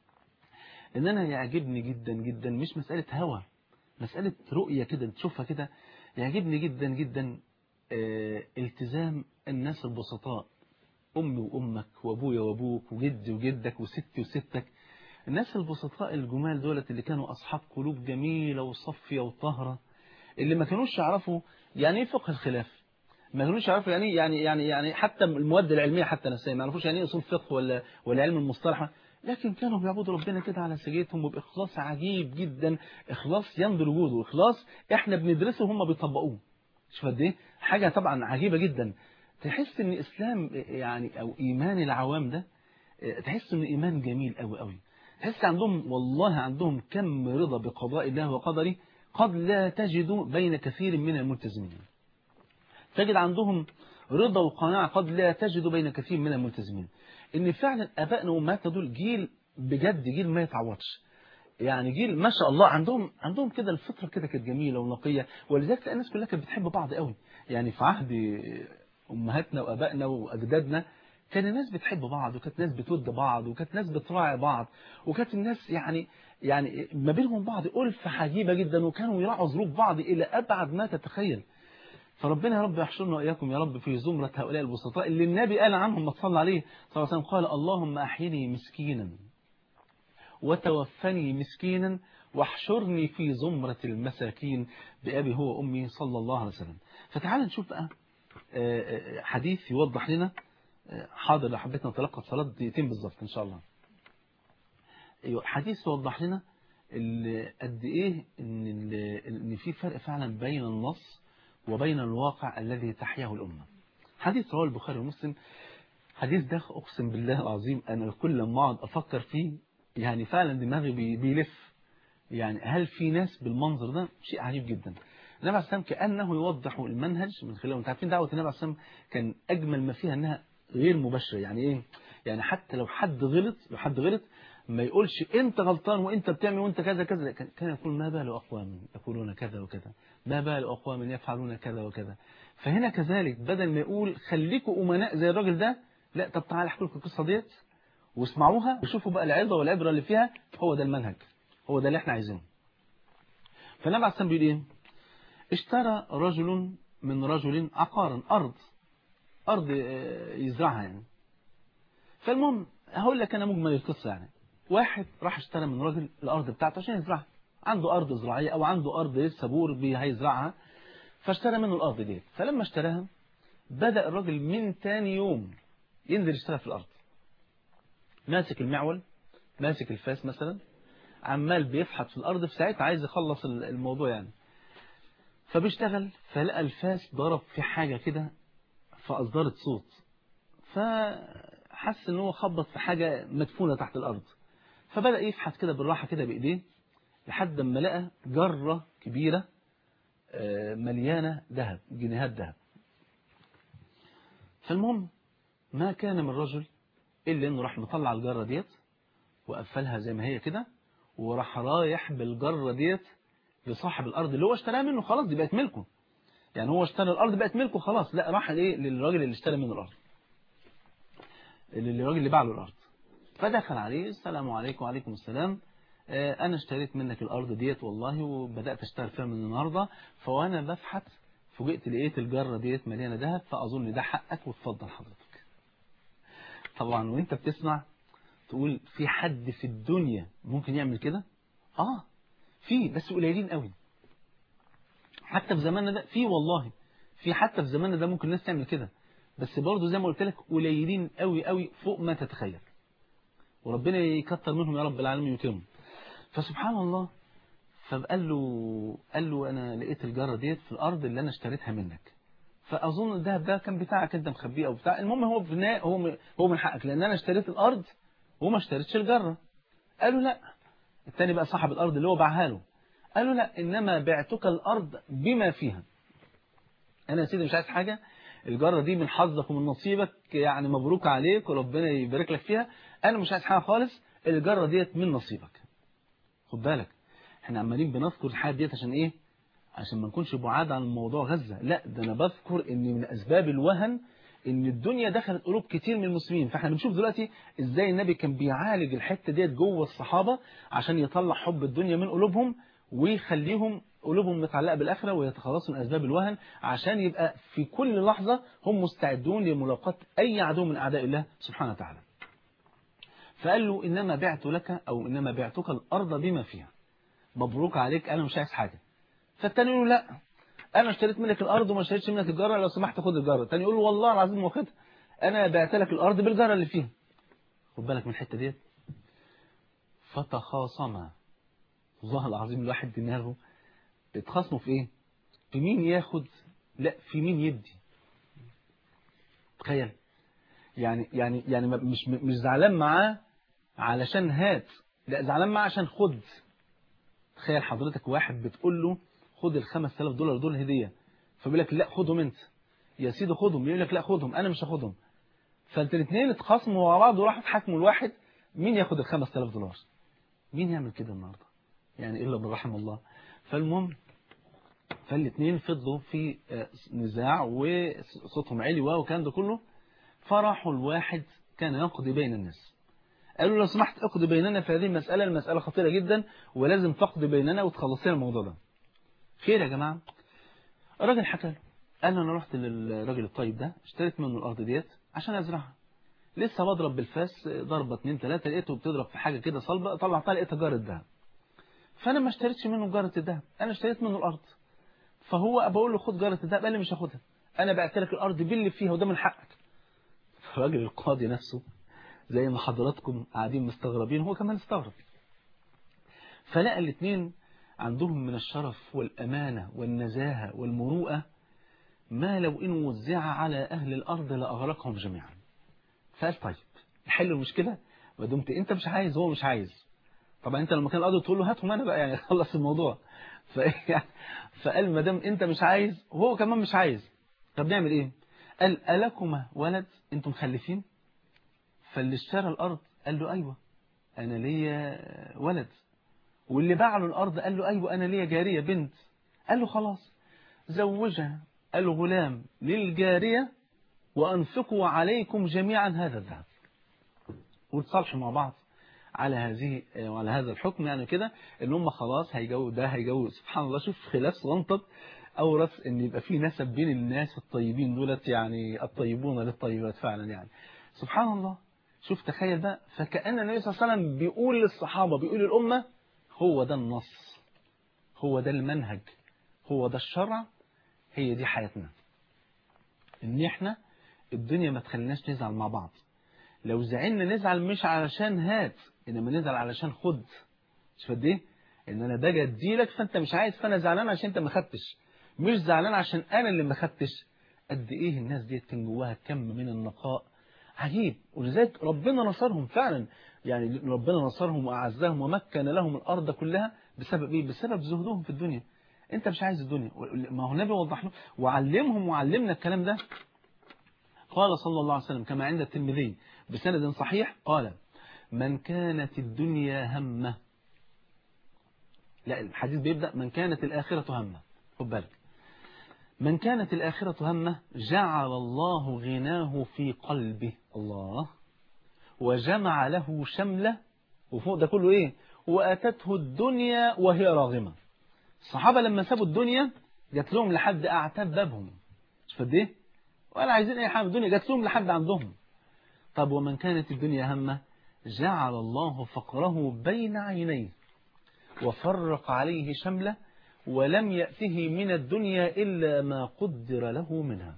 ان انا يعجبني جدا جدا مش مسألة هوى مسألة رؤية كده تشوفها كده يعجبني جدا جدا اه التزام الناس البسطاء امي وامك وابويا وابوك وجدي وجدك وستي وستك الناس البسطاء الجمال دولت اللي كانوا اصحاب قلوب جميلة وصفية وطهرة اللي ما كانوش يعرفوا يعني ايه فقه الخلاف ما كانوش يعرفوا يعني يعني يعني يعني حتى المواد العلميه حتى نفسها ما يعرفوش يعني ايه اصول فقه ولا ولا علم المصطلح لكن كانوا بيعبدوا ربنا كده على سجيتهم وبإخلاص عجيب جدا إخلاص ينظر وجوده إخلاص إحنا بندرسه هم بيطبقوه شوف قد إيه حاجة طبعا عجيبة جدا تحس إن إسلام يعني أو إيمان العوام ده تحس إن إيمان جميل قوي قوي تحس عندهم والله عندهم كم رضا بقضاء الله وقدره قد لا تجد بين كثير من الملتزمين تجد عندهم رضا وقناعة قد لا تجد بين كثير من الملتزمين ان فعلا ابائنا وامهاتنا دول جيل بجد جيل ما يتعوضش يعني جيل ما شاء الله عندهم عندهم كده الفطره كده كانت جميله ونقيه ولذلك تلاقي الناس كلها كانت بتحب بعض قوي يعني في عهد امهاتنا وابائنا واجدادنا كان الناس بتحب بعض وكانت الناس بتود بعض وكانت الناس بتراعي بعض وكانت الناس يعني يعني ما بينهم بعض ألفة عجيبة جدا وكانوا يراعوا ظروف بعض إلى أبعد ما تتخيل فربنا يا رب يحشرنا وإياكم يا رب في زمرة هؤلاء البسطاء اللي النبي قال عنهم ما صلى عليه صلى الله عليه وسلم قال اللهم أحيني مسكينا وتوفني مسكينا واحشرني في زمرة المساكين بأبي هو وأمي صلى الله عليه وسلم فتعال نشوف بقى حديث يوضح لنا حاضر لو حبيت نتلقى الصلاة دقيقتين بالظبط إن شاء الله حديث يوضح لنا قد إيه إن, إن في فرق فعلا بين النص وبين الواقع الذي تحياه الأمة حديث رواه البخاري ومسلم حديث ده أقسم بالله العظيم أنا كل ما أقعد أفكر فيه يعني فعلا دماغي بيلف يعني هل في ناس بالمنظر ده شيء عجيب جدا النبي عليه السلام كأنه يوضح المنهج من خلال انتوا عارفين دعوة النبي عليه السلام كان أجمل ما فيها أنها غير مباشرة يعني إيه يعني حتى لو حد غلط لو حد غلط ما يقولش أنت غلطان وأنت بتعمل وأنت كذا كذا كان يقول ما بال أقوام يقولون كذا وكذا ما بال أقوام يفعلون كذا وكذا فهنا كذلك بدل ما يقول خليكوا أمناء زي الراجل ده لا طب تعالى احكي لكم القصة ديت واسمعوها وشوفوا بقى العظة والعبرة اللي فيها هو ده المنهج هو ده اللي احنا عايزينه فالنبي عليه السلام بيقول ايه اشترى رجل من رجل عقارا أرض أرض يزرعها يعني فالمهم هقول لك أنا مجمل القصة يعني واحد راح اشترى من راجل الأرض بتاعته عشان يزرعها عنده أرض زراعية أو عنده أرض لسه بور هيزرعها فاشترى منه الأرض ديت فلما اشتراها بدأ الراجل من تاني يوم ينزل يشتغل في الأرض ماسك المعول ماسك الفاس مثلا عمال بيفحط في الأرض في ساعتها عايز يخلص الموضوع يعني فبيشتغل فلقى الفاس ضرب في حاجة كده فأصدرت صوت فحس ان هو خبط في حاجة مدفونة تحت الأرض فبدأ يفحط كده بالراحة كده بإيديه لحد ما لقى جرة كبيرة مليانة ذهب جنيهات ذهب فالمهم ما كان من رجل إلا إنه راح مطلع الجرة ديت وقفلها زي ما هي كده وراح رايح بالجرة ديت لصاحب الأرض اللي هو اشتراها منه خلاص دي بقت ملكه يعني هو اشترى الأرض بقت ملكه خلاص لا راح ايه للراجل اللي اشترى منه الأرض للراجل اللي باع له الأرض فدخل عليه السلام عليكم وعليكم السلام أنا اشتريت منك الأرض ديت والله وبدأت أشتغل فيها من النهاردة فوأنا بفحت فوجئت لقيت الجرة ديت مليانة ذهب فأظن ده حقك وتفضل حضرتك طبعا وانت بتسمع تقول في حد في الدنيا ممكن يعمل كده اه في بس قليلين قوي حتى في زماننا ده في والله في حتى في زماننا ده ممكن الناس تعمل كده بس برضه زي ما قلت لك قليلين قوي قوي فوق ما تتخيل وربنا يكتر منهم يا رب العالمين ويكرمهم فسبحان الله فقال له قال له انا لقيت الجره ديت في الارض اللي انا اشتريتها منك فاظن الذهب ده كان بتاعك انت مخبيه او بتاع المهم هو بناء هو هو من حقك لان انا اشتريت الارض وما اشتريتش الجره قالوا لا التاني بقى صاحب الارض اللي هو باعها له قالوا لا انما بعتك الارض بما فيها انا يا سيدي مش عايز حاجه الجره دي من حظك ومن نصيبك يعني مبروك عليك وربنا يبارك لك فيها انا مش عايز حاجه خالص الجره ديت من نصيبك خد بالك احنا عمالين بنذكر الحاجات ديت عشان ايه عشان ما نكونش بعاد عن موضوع غزة لا ده انا بذكر ان من اسباب الوهن ان الدنيا دخلت قلوب كتير من المسلمين فاحنا بنشوف دلوقتي ازاي النبي كان بيعالج الحتة ديت جوه الصحابة عشان يطلع حب الدنيا من قلوبهم ويخليهم قلوبهم متعلقة بالآخرة ويتخلصوا من أسباب الوهن عشان يبقى في كل لحظة هم مستعدون لملاقاة أي عدو من أعداء الله سبحانه وتعالى فقال له إنما بعت لك أو إنما بعتك الأرض بما فيها مبروك عليك أنا مش عايز حاجة فالتاني يقول له لا أنا اشتريت منك الأرض وما اشتريتش منك الجارة لو سمحت خد الجارة التاني يقول له والله العظيم واخدها أنا بعت لك الأرض بالجارة اللي فيها خد بالك من الحتة ديت فتخاصما والله العظيم الواحد دماغه اتخاصموا في ايه في مين ياخد لا في مين يدي تخيل يعني يعني يعني مش مش زعلان معاه علشان هات لا زعلان معاه عشان خد تخيل حضرتك واحد بتقول له خد ال 5000 دولار دول هديه فبيقول لك لا خدهم انت يا سيدي خدهم يقول لك لا خدهم انا مش هاخدهم فانت الاثنين اتخاصموا مع بعض وراحوا اتحاكموا الواحد مين ياخد ال 5000 دولار مين يعمل كده النهارده يعني الا من رحم الله فالمهم فالاثنين فضلوا في نزاع وصوتهم عالي والكلام ده كله فرحوا الواحد كان يقضي بين الناس قالوا لو سمحت اقضي بيننا في هذه المسألة المسألة خطيرة جدا ولازم تقضي بيننا وتخلص لنا الموضوع ده خير يا جماعة الراجل حكى له قال له انا رحت للراجل الطيب ده اشتريت منه الارض ديت عشان ازرعها لسه بضرب بالفاس ضربة اتنين تلاتة لقيته بتضرب في حاجة كده صلبة طلعتها لقيتها جارة دهب فانا ما اشتريتش منه جارة الدهب انا اشتريت منه الارض فهو بقول له خد جارة الدهب قال لي مش هاخدها انا بعت لك الارض باللي فيها وده من حقك فالراجل القاضي نفسه زي ما حضراتكم قاعدين مستغربين هو كمان استغرب فلقى الاثنين عندهم من الشرف والأمانة والنزاهة والمروءة ما لو إن وزع على أهل الأرض لأغرقهم جميعا فقال طيب نحل المشكلة ما دمت أنت مش عايز هو مش عايز طبعا أنت لما كان الأرض تقول له هاتهم أنا بقى يعني خلص الموضوع فقال ما دام أنت مش عايز وهو كمان مش عايز طب نعمل إيه قال ألكما ولد أنتم مخلفين فاللي اشترى الأرض قال له أيوة أنا ليا ولد واللي باع له الأرض قال له أيوة أنا ليا جارية بنت قال له خلاص زوجها الغلام للجارية وأنفقوا عليكم جميعا هذا الذهب وتصالحوا مع بعض على هذه وعلى هذا الحكم يعني كده ان هم خلاص هيجوز ده هيجوز سبحان الله شوف خلاف صغنطط اورث ان يبقى في نسب بين الناس الطيبين دولت يعني الطيبون للطيبات فعلا يعني سبحان الله شوف تخيل بقى فكأن النبي صلى الله عليه وسلم بيقول للصحابة بيقول للأمة هو ده النص هو ده المنهج هو ده الشرع هي دي حياتنا ان احنا الدنيا ما تخليناش نزعل مع بعض لو زعلنا نزعل مش علشان هات انما نزعل علشان خد مش قد ايه ان انا باجي اديلك فانت مش عايز فانا زعلان عشان انت ما خدتش مش زعلان عشان انا اللي ما خدتش قد ايه الناس ديت كان جواها كم من النقاء عجيب ولذلك ربنا نصرهم فعلا يعني ربنا نصرهم وأعزهم ومكن لهم الأرض كلها بسبب إيه؟ بسبب زهدهم في الدنيا أنت مش عايز الدنيا ما هو النبي وضح له وعلمهم وعلمنا الكلام ده قال صلى الله عليه وسلم كما عند الترمذي بسند صحيح قال من كانت الدنيا همه لا الحديث بيبدأ من كانت الآخرة همه خد بالك من كانت الآخرة همه جعل الله غناه في قلبه الله وجمع له شمله وفوق ده كله ايه واتته الدنيا وهي راغمة الصحابة لما سابوا الدنيا جات لهم لحد اعتاب بابهم مش فد ايه ولا عايزين اي حاجه في الدنيا جات لهم لحد عندهم طب ومن كانت الدنيا همه جعل الله فقره بين عينيه وفرق عليه شمله ولم يأته من الدنيا إلا ما قدر له منها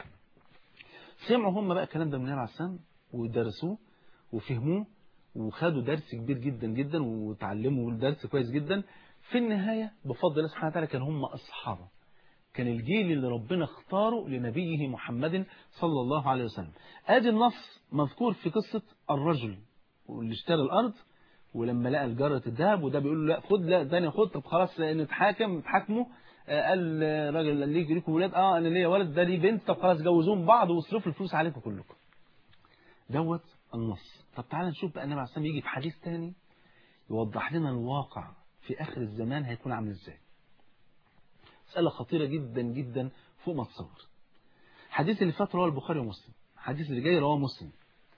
سمعوا هم بقى الكلام ده من النبي عليه السلام ودرسوه وفهموه وخدوا درس كبير جدا جدا وتعلموا درس كويس جدا في النهاية بفضل الله سبحانه وتعالى كان هم أصحابه كان الجيل اللي ربنا اختاره لنبيه محمد صلى الله عليه وسلم ادي النص مذكور في قصة الرجل واللي اشترى الأرض ولما لقى الجارة الذهب وده بيقول له لا خد لا ده خد طب خلاص نتحاكم نتحاكموا قال الراجل ليك ليكم ولاد اه انا ليا ولد ده ليه بنت طب خلاص جوزوهم بعض واصرفوا الفلوس عليكم كلكم دوت النص طب تعالى نشوف بقى النبي عليه الصلاه يجي في حديث تاني يوضح لنا الواقع في اخر الزمان هيكون عامل ازاي مسألة خطيرة جدا جدا فوق ما تصور الحديث اللي فات رواه البخاري ومسلم الحديث اللي جاي رواه مسلم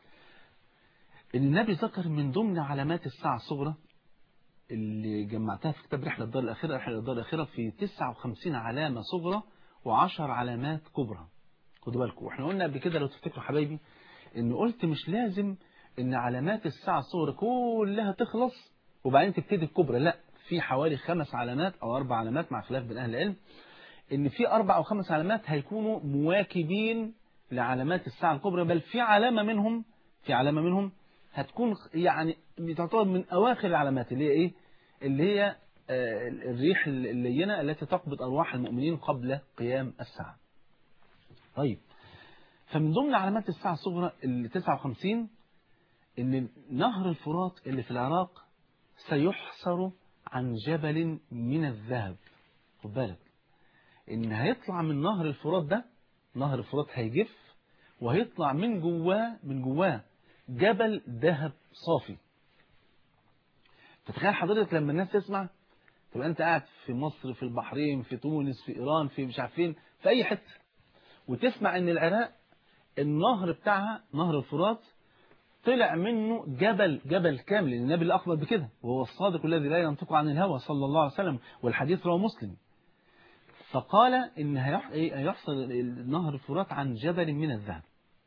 ان النبي ذكر من ضمن علامات الساعة الصغرى اللي جمعتها في كتاب رحلة الدار الأخيرة رحلة الدار الأخيرة في 59 علامة صغرى و10 علامات كبرى خدوا بالكم واحنا قلنا قبل كده لو تفتكروا حبايبي ان قلت مش لازم ان علامات الساعة الصغرى كلها تخلص وبعدين تبتدي الكبرى لا في حوالي خمس علامات او اربع علامات مع خلاف بين اهل العلم ان في اربع او خمس علامات هيكونوا مواكبين لعلامات الساعة الكبرى بل في علامة منهم في علامة منهم هتكون يعني بتعتبر من أواخر العلامات اللي هي إيه اللي هي الريح اللينة التي تقبض أرواح المؤمنين قبل قيام الساعة طيب فمن ضمن علامات الساعة الصغرى ال 59 ان نهر الفرات اللي في العراق سيحصر عن جبل من الذهب خد بالك ان هيطلع من نهر الفرات ده نهر الفرات هيجف وهيطلع من جواه من جواه جبل ذهب صافي فتخيل حضرتك لما الناس تسمع تبقى انت قاعد في مصر في البحرين في تونس في ايران في مش عارف فين في اي حته وتسمع ان العراق النهر بتاعها نهر الفرات طلع منه جبل جبل كامل لأن النبي اللي أخبر بكده وهو الصادق الذي لا ينطق عن الهوى صلى الله عليه وسلم والحديث رواه مسلم فقال إن هيح- إيه، هيحصل نهر الفرات عن جبل من الذهب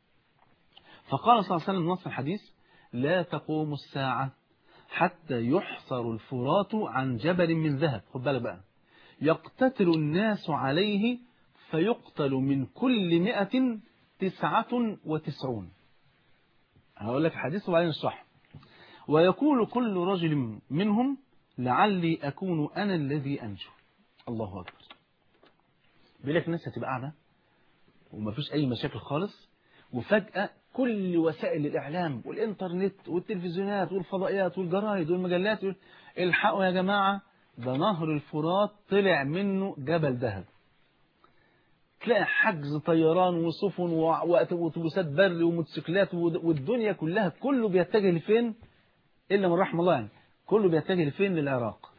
فقال صلى الله عليه وسلم نص الحديث لا تقوم الساعة حتى يحصر الفرات عن جبل من ذهب خد بالك بقى يقتتل الناس عليه فيقتل من كل مئة تسعة وتسعون هقول لك الحديث وبعدين نشرحه ويقول كل رجل منهم لعلي أكون أنا الذي أنجو الله أكبر بيقول لك الناس هتبقى قاعدة ومفيش أي مشاكل خالص وفجأة كل وسائل الإعلام والإنترنت والتلفزيونات والفضائيات والجرايد والمجلات يقول الحقوا يا جماعة ده نهر الفرات طلع منه جبل ذهب تلاقي حجز طيران وسفن و- واتوبيسات بري وموتوسيكلات ود- والدنيا كلها كله بيتجه لفين الا من رحم الله يعني كله بيتجه لفين للعراق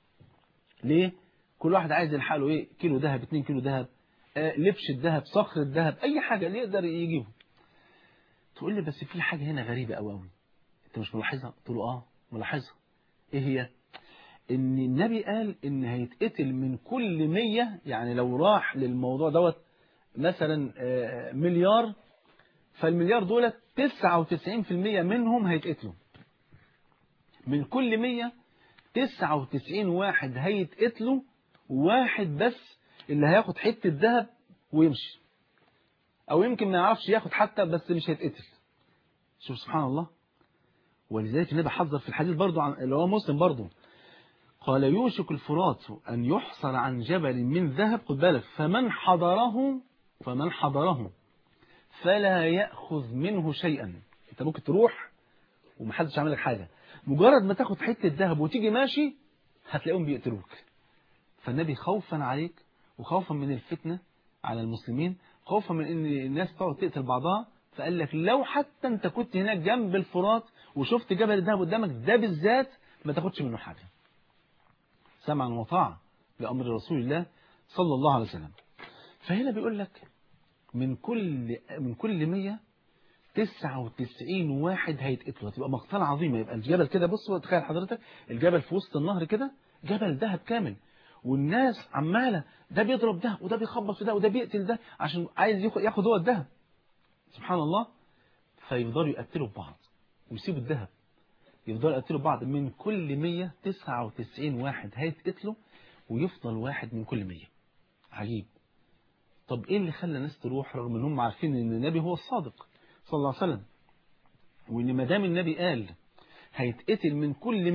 ليه كل واحد عايز يلحق له ايه كيلو ذهب 2 كيلو ذهب آه لبش الذهب صخر الذهب اي حاجه اللي يقدر يجيبه تقول لي بس في حاجه هنا غريبه قوي قوي انت مش ملاحظها قلت له اه ملاحظها ايه هي ان النبي قال ان هيتقتل من كل مية يعني لو راح للموضوع دوت مثلا آه، مليار فالمليار دولت 99% منهم هيتقتلوا من كل مية 99 واحد هيتقتلوا واحد بس اللي هياخد حتة ذهب ويمشي او يمكن ما يعرفش ياخد حتى بس مش هيتقتل شوف سبحان الله ولذلك النبي حذر في الحديث برضو عن اللي هو مسلم برضو قال يوشك الفرات أن يحصل عن جبل من ذهب خد بالك فمن حضره فمن حضره فلا يأخذ منه شيئا انت ممكن تروح ومحدش عامل لك حاجة مجرد ما تاخد حتة ذهب وتيجي ماشي هتلاقيهم بيقتلوك فالنبي خوفا عليك وخوفا من الفتنة على المسلمين خوفا من ان الناس تقعد تقتل بعضها فقال لك لو حتى انت كنت هناك جنب الفرات وشفت جبل الذهب قدامك ده بالذات ما تاخدش منه حاجة سمعا وطاعة لأمر رسول الله صلى الله عليه وسلم فهنا بيقول لك من كل من كل 100 99 واحد هيتقتلوا هتبقى مقتله عظيمه يبقى الجبل كده بص تخيل حضرتك الجبل في وسط النهر كده جبل ذهب كامل والناس عماله ده بيضرب ده وده بيخبط في ده وده بيقتل ده عشان عايز ياخد ياخد هو الذهب سبحان الله فيفضلوا يقتلوا في بعض ويسيبوا الذهب يفضلوا يقتلوا بعض من كل 199 واحد هيتقتلوا ويفضل واحد من كل 100 عجيب طب ايه اللي خلى الناس تروح رغم ان هم عارفين ان النبي هو الصادق صلى الله عليه وسلم وان ما دام النبي قال هيتقتل من كل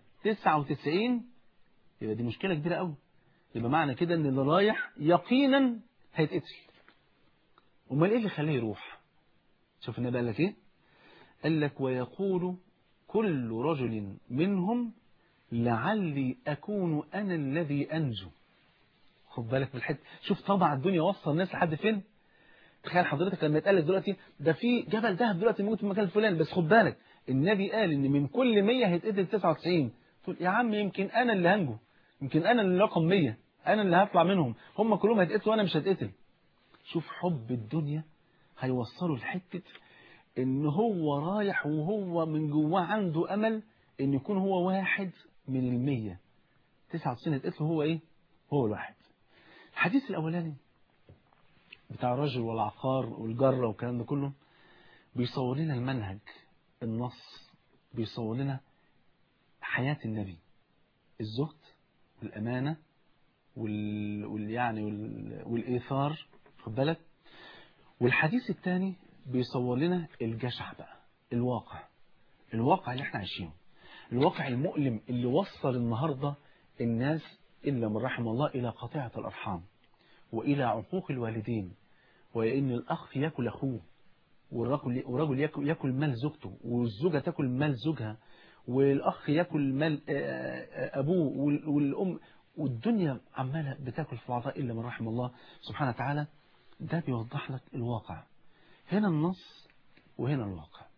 199 يبقى دي مشكلة كبيرة قوي يبقى معنى كده ان اللي رايح يقينا هيتقتل امال ايه اللي خليه يروح شوف النبي قال لك ايه قال لك ويقول كل رجل منهم لعلي أكون أنا الذي أنجو خد بالك من الحته شوف طبعا الدنيا وصل الناس لحد فين تخيل حضرتك لما يتقال لك دلوقتي ده في جبل ذهب دلوقتي موجود في المكان الفلاني بس خد بالك النبي قال ان من كل 100 هيتقتل 99 تقول يا عم يمكن انا اللي هنجو يمكن انا اللي رقم 100 انا اللي هطلع منهم هم كلهم هيتقتلوا وانا مش هتقتل شوف حب الدنيا هيوصلوا لحته ان هو رايح وهو من جواه عنده امل ان يكون هو واحد من المية 99 هيتقتلوا هو ايه هو الواحد الحديث الاولاني بتاع الرجل والعقار والجرة والكلام ده كله بيصور لنا المنهج النص بيصور لنا حياة النبي الزهد والأمانة وال... وال... يعني وال... والإيثار خد بالك والحديث الثاني بيصور لنا الجشع بقى الواقع الواقع اللي احنا عايشينه الواقع المؤلم اللي وصل النهاردة الناس إلا من رحم الله إلى قطيعة الأرحام وإلى عقوق الوالدين وإن الأخ يأكل أخوه والرجل والرجل يأكل, يأكل مال زوجته والزوجة تأكل مال زوجها والأخ يأكل مال أبوه والأم والدنيا عمالة بتاكل في بعضها إلا من رحم الله سبحانه وتعالى ده بيوضح لك الواقع هنا النص وهنا الواقع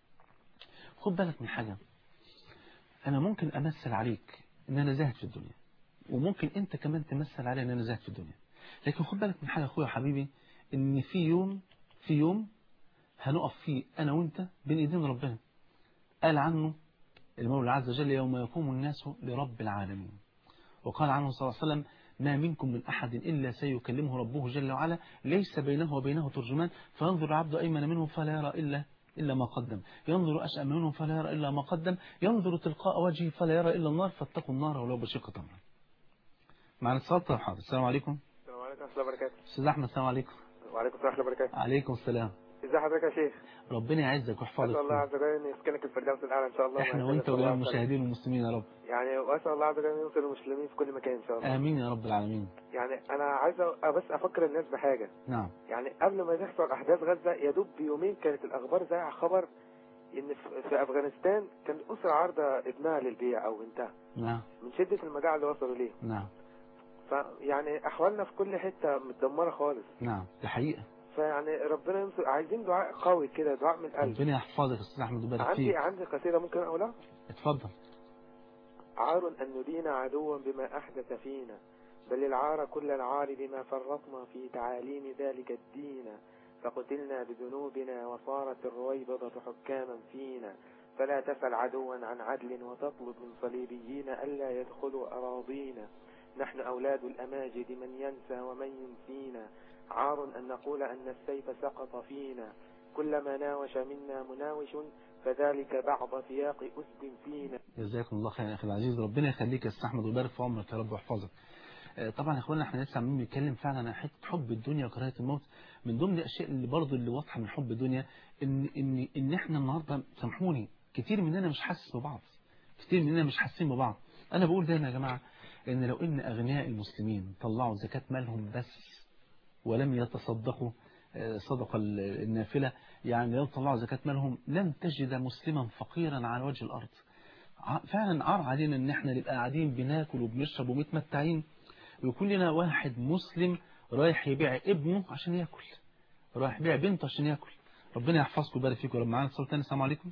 خد بالك من حاجة أنا ممكن أمثل عليك إن أنا زاهد في الدنيا وممكن أنت كمان تمثل علي إن أنا زاهد في الدنيا لكن خد بالك من حاجة أخويا وحبيبي إن في يوم في يوم هنقف فيه أنا وأنت بين إيدين ربنا قال عنه المولى عز وجل يوم يقوم الناس لرب العالمين وقال عنه صلى الله عليه وسلم ما منكم من أحد إلا سيكلمه ربه جل وعلا ليس بينه وبينه ترجمان فينظر العبد أيمن منه فلا يرى إلا إلا ما قدم ينظر أشأم منه فلا يرى إلا ما قدم ينظر تلقاء وجهه فلا يرى إلا النار فاتقوا النار ولو بشق تمرة معنا اتصال طيب حاضر السلام عليكم السلام عليكم ورحمة الله وبركاته أستاذ أحمد السلام عليكم وعليكم السلام ورحمة الله وبركاته عليكم السلام ازي حضرتك يا شيخ ربنا يعزك أسأل ويحفظك الله عز وجل أن يسكنك الفردوس الأعلى إن شاء الله احنا وما وانت يسألك وجميع الله خير. المشاهدين والمسلمين يا رب يعني وأسأل الله عز وجل أن ينصر المسلمين في كل مكان إن شاء الله آمين يا رب العالمين يعني أنا عايز أ- بس أفكر الناس بحاجة نعم يعني قبل ما تحصل أحداث غزة يا دوب بيومين كانت الأخبار زي خبر إن في- في أفغانستان كان أسرة عارضة ابنها للبيع أو بنتها نعم من شدة المجاعة اللي وصلوا ليه نعم فيعني أحوالنا في كل حتة متدمرة خالص نعم دي حقيقة فيعني ربنا ينصر عايزين دعاء قوي كده دعاء من القلب ربنا يحفظك يا أستاذ أحمد ويبارك عندي فيك عندي قصيدة ممكن أقولها اتفضل عار أن ندين عدوا بما أحدث فينا بل العار كل العار بما فرطنا في تعاليم ذلك الدين فقتلنا بذنوبنا وصارت الرويبضة حكاما فينا فلا تسل عدوا عن عدل وتطلب من صليبيين ألا يدخلوا أراضينا نحن أولاد الأماجد من ينسى ومن ينسينا عار أن نقول أن السيف سقط فينا كلما ناوش منا مناوش فذلك بعض سياق أسد فينا جزاكم الله خير يا اخي العزيز ربنا يخليك يا استاذ احمد ويبارك في عمرك يا رب ويحفظك آه، طبعا يا اخوانا احنا لسه عمالين بنتكلم فعلا عن حته حب الدنيا وكراهيه الموت من ضمن الاشياء اللي برضه اللي واضحه من حب الدنيا ان ان ان احنا النهارده سامحوني كتير مننا مش حاسس ببعض كتير مننا مش حاسين ببعض انا بقول دايما يا جماعه ان لو ان اغنياء المسلمين طلعوا زكاه مالهم بس ولم يتصدقوا آه، صدقة ال- النافلة يعني لو طلعوا زكاة مالهم لن تجد مسلما فقيرا على وجه الأرض ع- فعلا عار علينا ان احنا نبقى قاعدين بناكل وبنشرب ومتمتعين ويكون لنا واحد مسلم رايح يبيع ابنه عشان ياكل رايح يبيع بنته عشان ياكل ربنا يحفظكم ويبارك فيكم رب معانا اتصال تاني السلام عليكم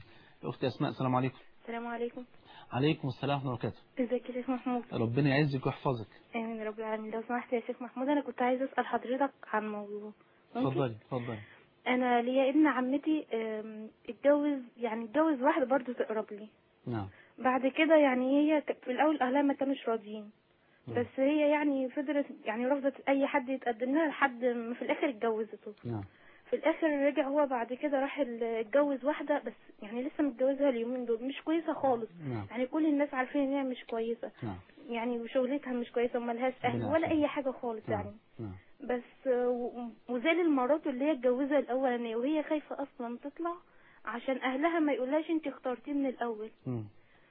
يا اختي اسماء السلام عليكم السلام عليكم عليكم السلام ورحمه الله وبركاته ازيك يا شيخ محمود ربنا يعزك ويحفظك امين يا رب العالمين لو سمحت يا شيخ محمود انا كنت عايزه اسال حضرتك عن موضوع ممكن؟ اتفضلي اتفضلي انا ليا ابن عمتي أم، اتجوز يعني اتجوز واحده برضو تقرب لي نعم بعد كده يعني هي ك- في الاول اهلها ما كانوش راضيين مم. بس هي يعني فضلت يعني رفضت اي حد يتقدم لها لحد ما في الاخر اتجوزته نعم في الاخر رجع هو بعد كده راح ال- اتجوز واحده بس يعني لسه متجوزها اليومين دول مش كويسه خالص نعم يعني كل الناس عارفين ان هي مش كويسه نعم يعني وشغلتها مش كويسه وملهاش اهل ربنا ولا يعافيك. اي حاجه خالص نعم يعني نعم بس آه، و- وزال المرات اللي هي اتجوزها الاولانيه وهي خايفه اصلا تطلع عشان اهلها ما يقولهاش انت اخترتيه من الاول مم.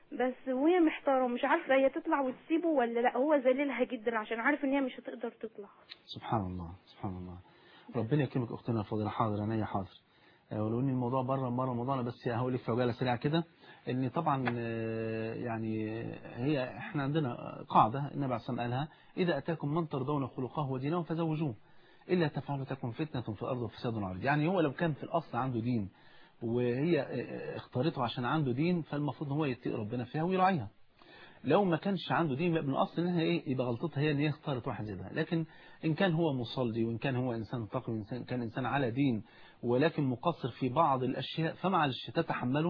بس وهي محتاره ومش عارفه هي تطلع وتسيبه ولا لا هو ذليلها جدا عشان عارف ان هي مش هتقدر تطلع سبحان الله سبحان الله ربنا يكرمك اختنا الفاضله حاضر عينيا حاضر آه، ولو ان الموضوع بره بره موضوعنا بس هقول لك في عجاله سريعه كده ان طبعا آه، يعني هي احنا عندنا قاعده النبي عليه الصلاه والسلام قالها اذا اتاكم من ترضون خلقه ودينه فزوجوه الا تفعلوا تكن فتنه في الارض وفساد عريض يعني هو لو كان في الاصل عنده دين وهي آه، اختارته عشان عنده دين فالمفروض ان هو يتقي ربنا فيها ويراعيها لو ما كانش عنده دين يبقى من الاصل انها ايه يبقى غلطتها هي ان هي اختارت واحد زي ده لكن ان كان هو مصلي وان كان هو انسان تقي وان كان انسان على دين ولكن مقصر في بعض الاشياء فمعلش تتحمله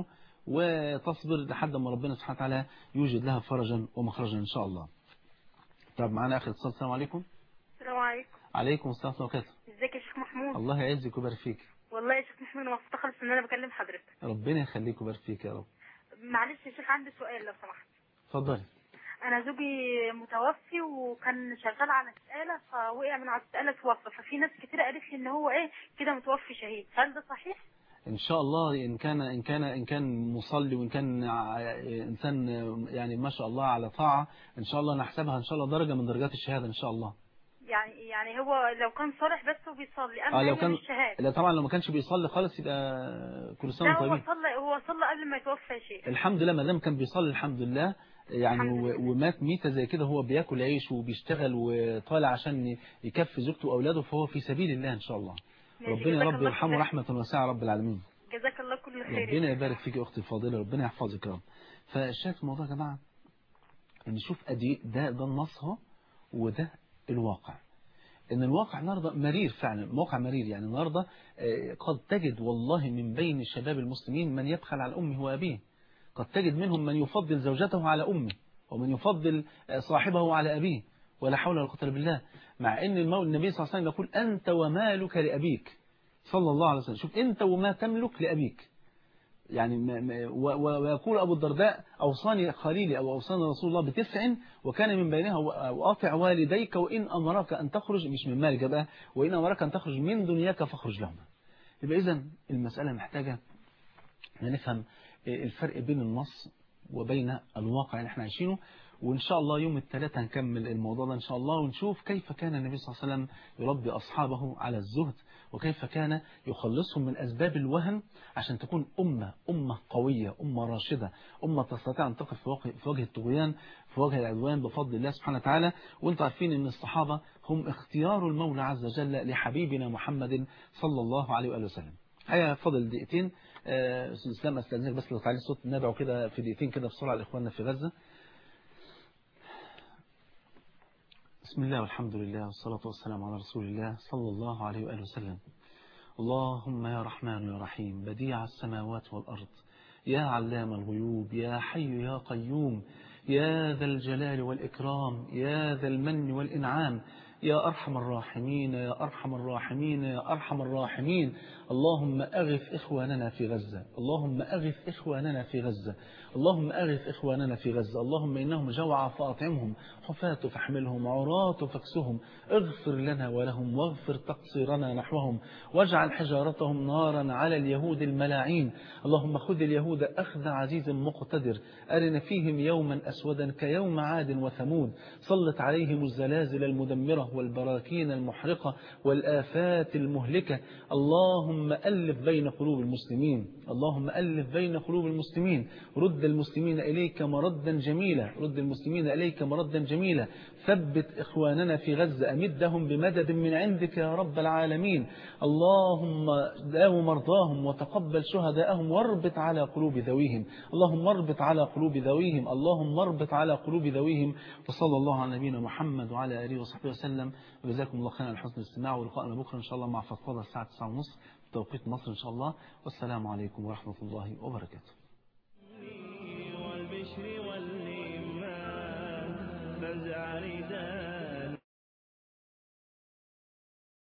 وتصبر لحد ما ربنا سبحانه وتعالى يوجد لها فرجا ومخرجا ان شاء الله. طب معانا اخر اتصال السلام عليكم. السلام عليكم عليكم السلام ورحمه الله وبركاته. ازيك يا شيخ محمود الله يعزك ويبارك فيك. والله يا شيخ محمود انا مبسوطه خالص ان انا بكلم حضرتك ربنا يخليك ويبارك فيك يا رب. معلش يا شيخ عندي سؤال لو سمحت اتفضلي. انا زوجي متوفي وكان شغال على السقاله فوقع من على السقاله توفى ففي ناس كتير قالت لي ان هو ايه كده متوفي شهيد هل ده صحيح ان شاء الله ان كان ان كان ان كان مصلي وان كان ع- انسان يعني ما شاء الله على طاعه ان شاء الله نحسبها ان شاء الله درجه من درجات الشهاده ان شاء الله. يعني يعني هو لو كان صالح بس وبيصلي اما اه لو هي كان مش شهاده لا طبعا لو ما كانش بيصلي خالص يبقى كل سنه لا وانتم هو طيبين. صلى هو صلى قبل ما يتوفى يا شيخ الحمد لله ما دام كان بيصلي الحمد لله يعني الحمد و- لله. ومات ميتة زي كده هو بياكل عيش وبيشتغل وطالع عشان يكفي زوجته واولاده فهو في سبيل الله ان شاء الله ماشي، ربنا يا جزاك رب الله يرحمه كل- رحمة واسعة رب العالمين جزاك الله كل خير يا ربنا شيخ. يبارك فيك يا اختي الفاضلة ربنا يحفظك يا رب فشايف الموضوع يا جماعة نشوف ادي ده ده النص اهو وده الواقع ان الواقع النهارده مرير فعلا واقع مرير يعني النهارده آه، قد تجد والله من بين شباب المسلمين من يبخل على امه وابيه قد تجد منهم من يفضل زوجته على امه ومن يفضل آه، صاحبه على ابيه ولا حول ولا قوه الا بالله مع ان المولى النبي صلى الله عليه وسلم يقول انت ومالك لابيك صلى الله عليه وسلم شوف انت وما تملك لابيك يعني ما ما و- و- ويقول أبو الدرداء أوصاني خليلي أو أوصاني رسول الله بتسع وكان من بينها وأطع والديك وإن أمرك أن تخرج مش من مالك بقى وإن أمرك أن تخرج من دنياك فاخرج لهما يبقى إذا المسألة محتاجة أن نفهم الفرق بين النص وبين الواقع اللي احنا عايشينه وإن شاء الله يوم الثلاثاء هنكمل الموضوع ده إن شاء الله ونشوف كيف كان النبي صلى الله عليه وسلم يربي أصحابه على الزهد وكيف كان يخلصهم من أسباب الوهن عشان تكون أمة أمة قوية أمة راشدة أمة تستطيع أن تقف في وجه- في وجه الطغيان في وجه العدوان بفضل الله سبحانه وتعالى وانتم عارفين أن الصحابة هم اختيار المولى عز وجل لحبيبنا محمد صلى الله عليه وآله وسلم هيا فاضل دقيقتين آه، أستاذ الإسلام أستاذنك بس لو تعالي الصوت ندعو كده في دقيقتين كده بسرعة لإخواننا في غزة بسم الله والحمد لله والصلاة والسلام على رسول الله صلى الله عليه وآله وسلم اللهم يا رحمن يا رحيم بديع السماوات والأرض يا علام الغيوب يا حي يا قيوم يا ذا الجلال والإكرام يا ذا المن والإنعام يا أرحم الراحمين يا أرحم الراحمين يا أرحم الراحمين اللهم أغث إخواننا في غزة اللهم أغث إخواننا في غزة اللهم أغث إخواننا في غزة اللهم إنهم جوعى فأطعمهم حفاة فاحملهم عراة فاكسهم اغفر لنا ولهم واغفر تقصيرنا نحوهم واجعل حجارتهم نارا على اليهود الملاعين اللهم خذ اليهود أخذ عزيز مقتدر أرنا فيهم يوما أسودا كيوم عاد وثمود سلط عليهم الزلازل المدمرة والبراكين المحرقة والآفات المهلكة اللهم ألف بين قلوب المسلمين اللهم ألف بين قلوب المسلمين رد المسلمين إليك مردا جميلا رد المسلمين إليك مردا جميلا ثبت إخواننا في غزة أمدهم بمدد من عندك يا رب العالمين اللهم داو مرضاهم وتقبل شهداءهم واربط على قلوب ذويهم اللهم اربط على قلوب ذويهم اللهم اربط على قلوب ذويهم وصلى الله على نبينا محمد وعلى آله وصحبه وسلم وجزاكم الله خيرا على حسن الاستماع ولقائنا بكرة إن شاء الله مع فضفضة الساعة 9:30 بتوقيت مصر إن شاء الله والسلام عليكم ورحمة الله وبركاته والبشر والإيمان فزع رداء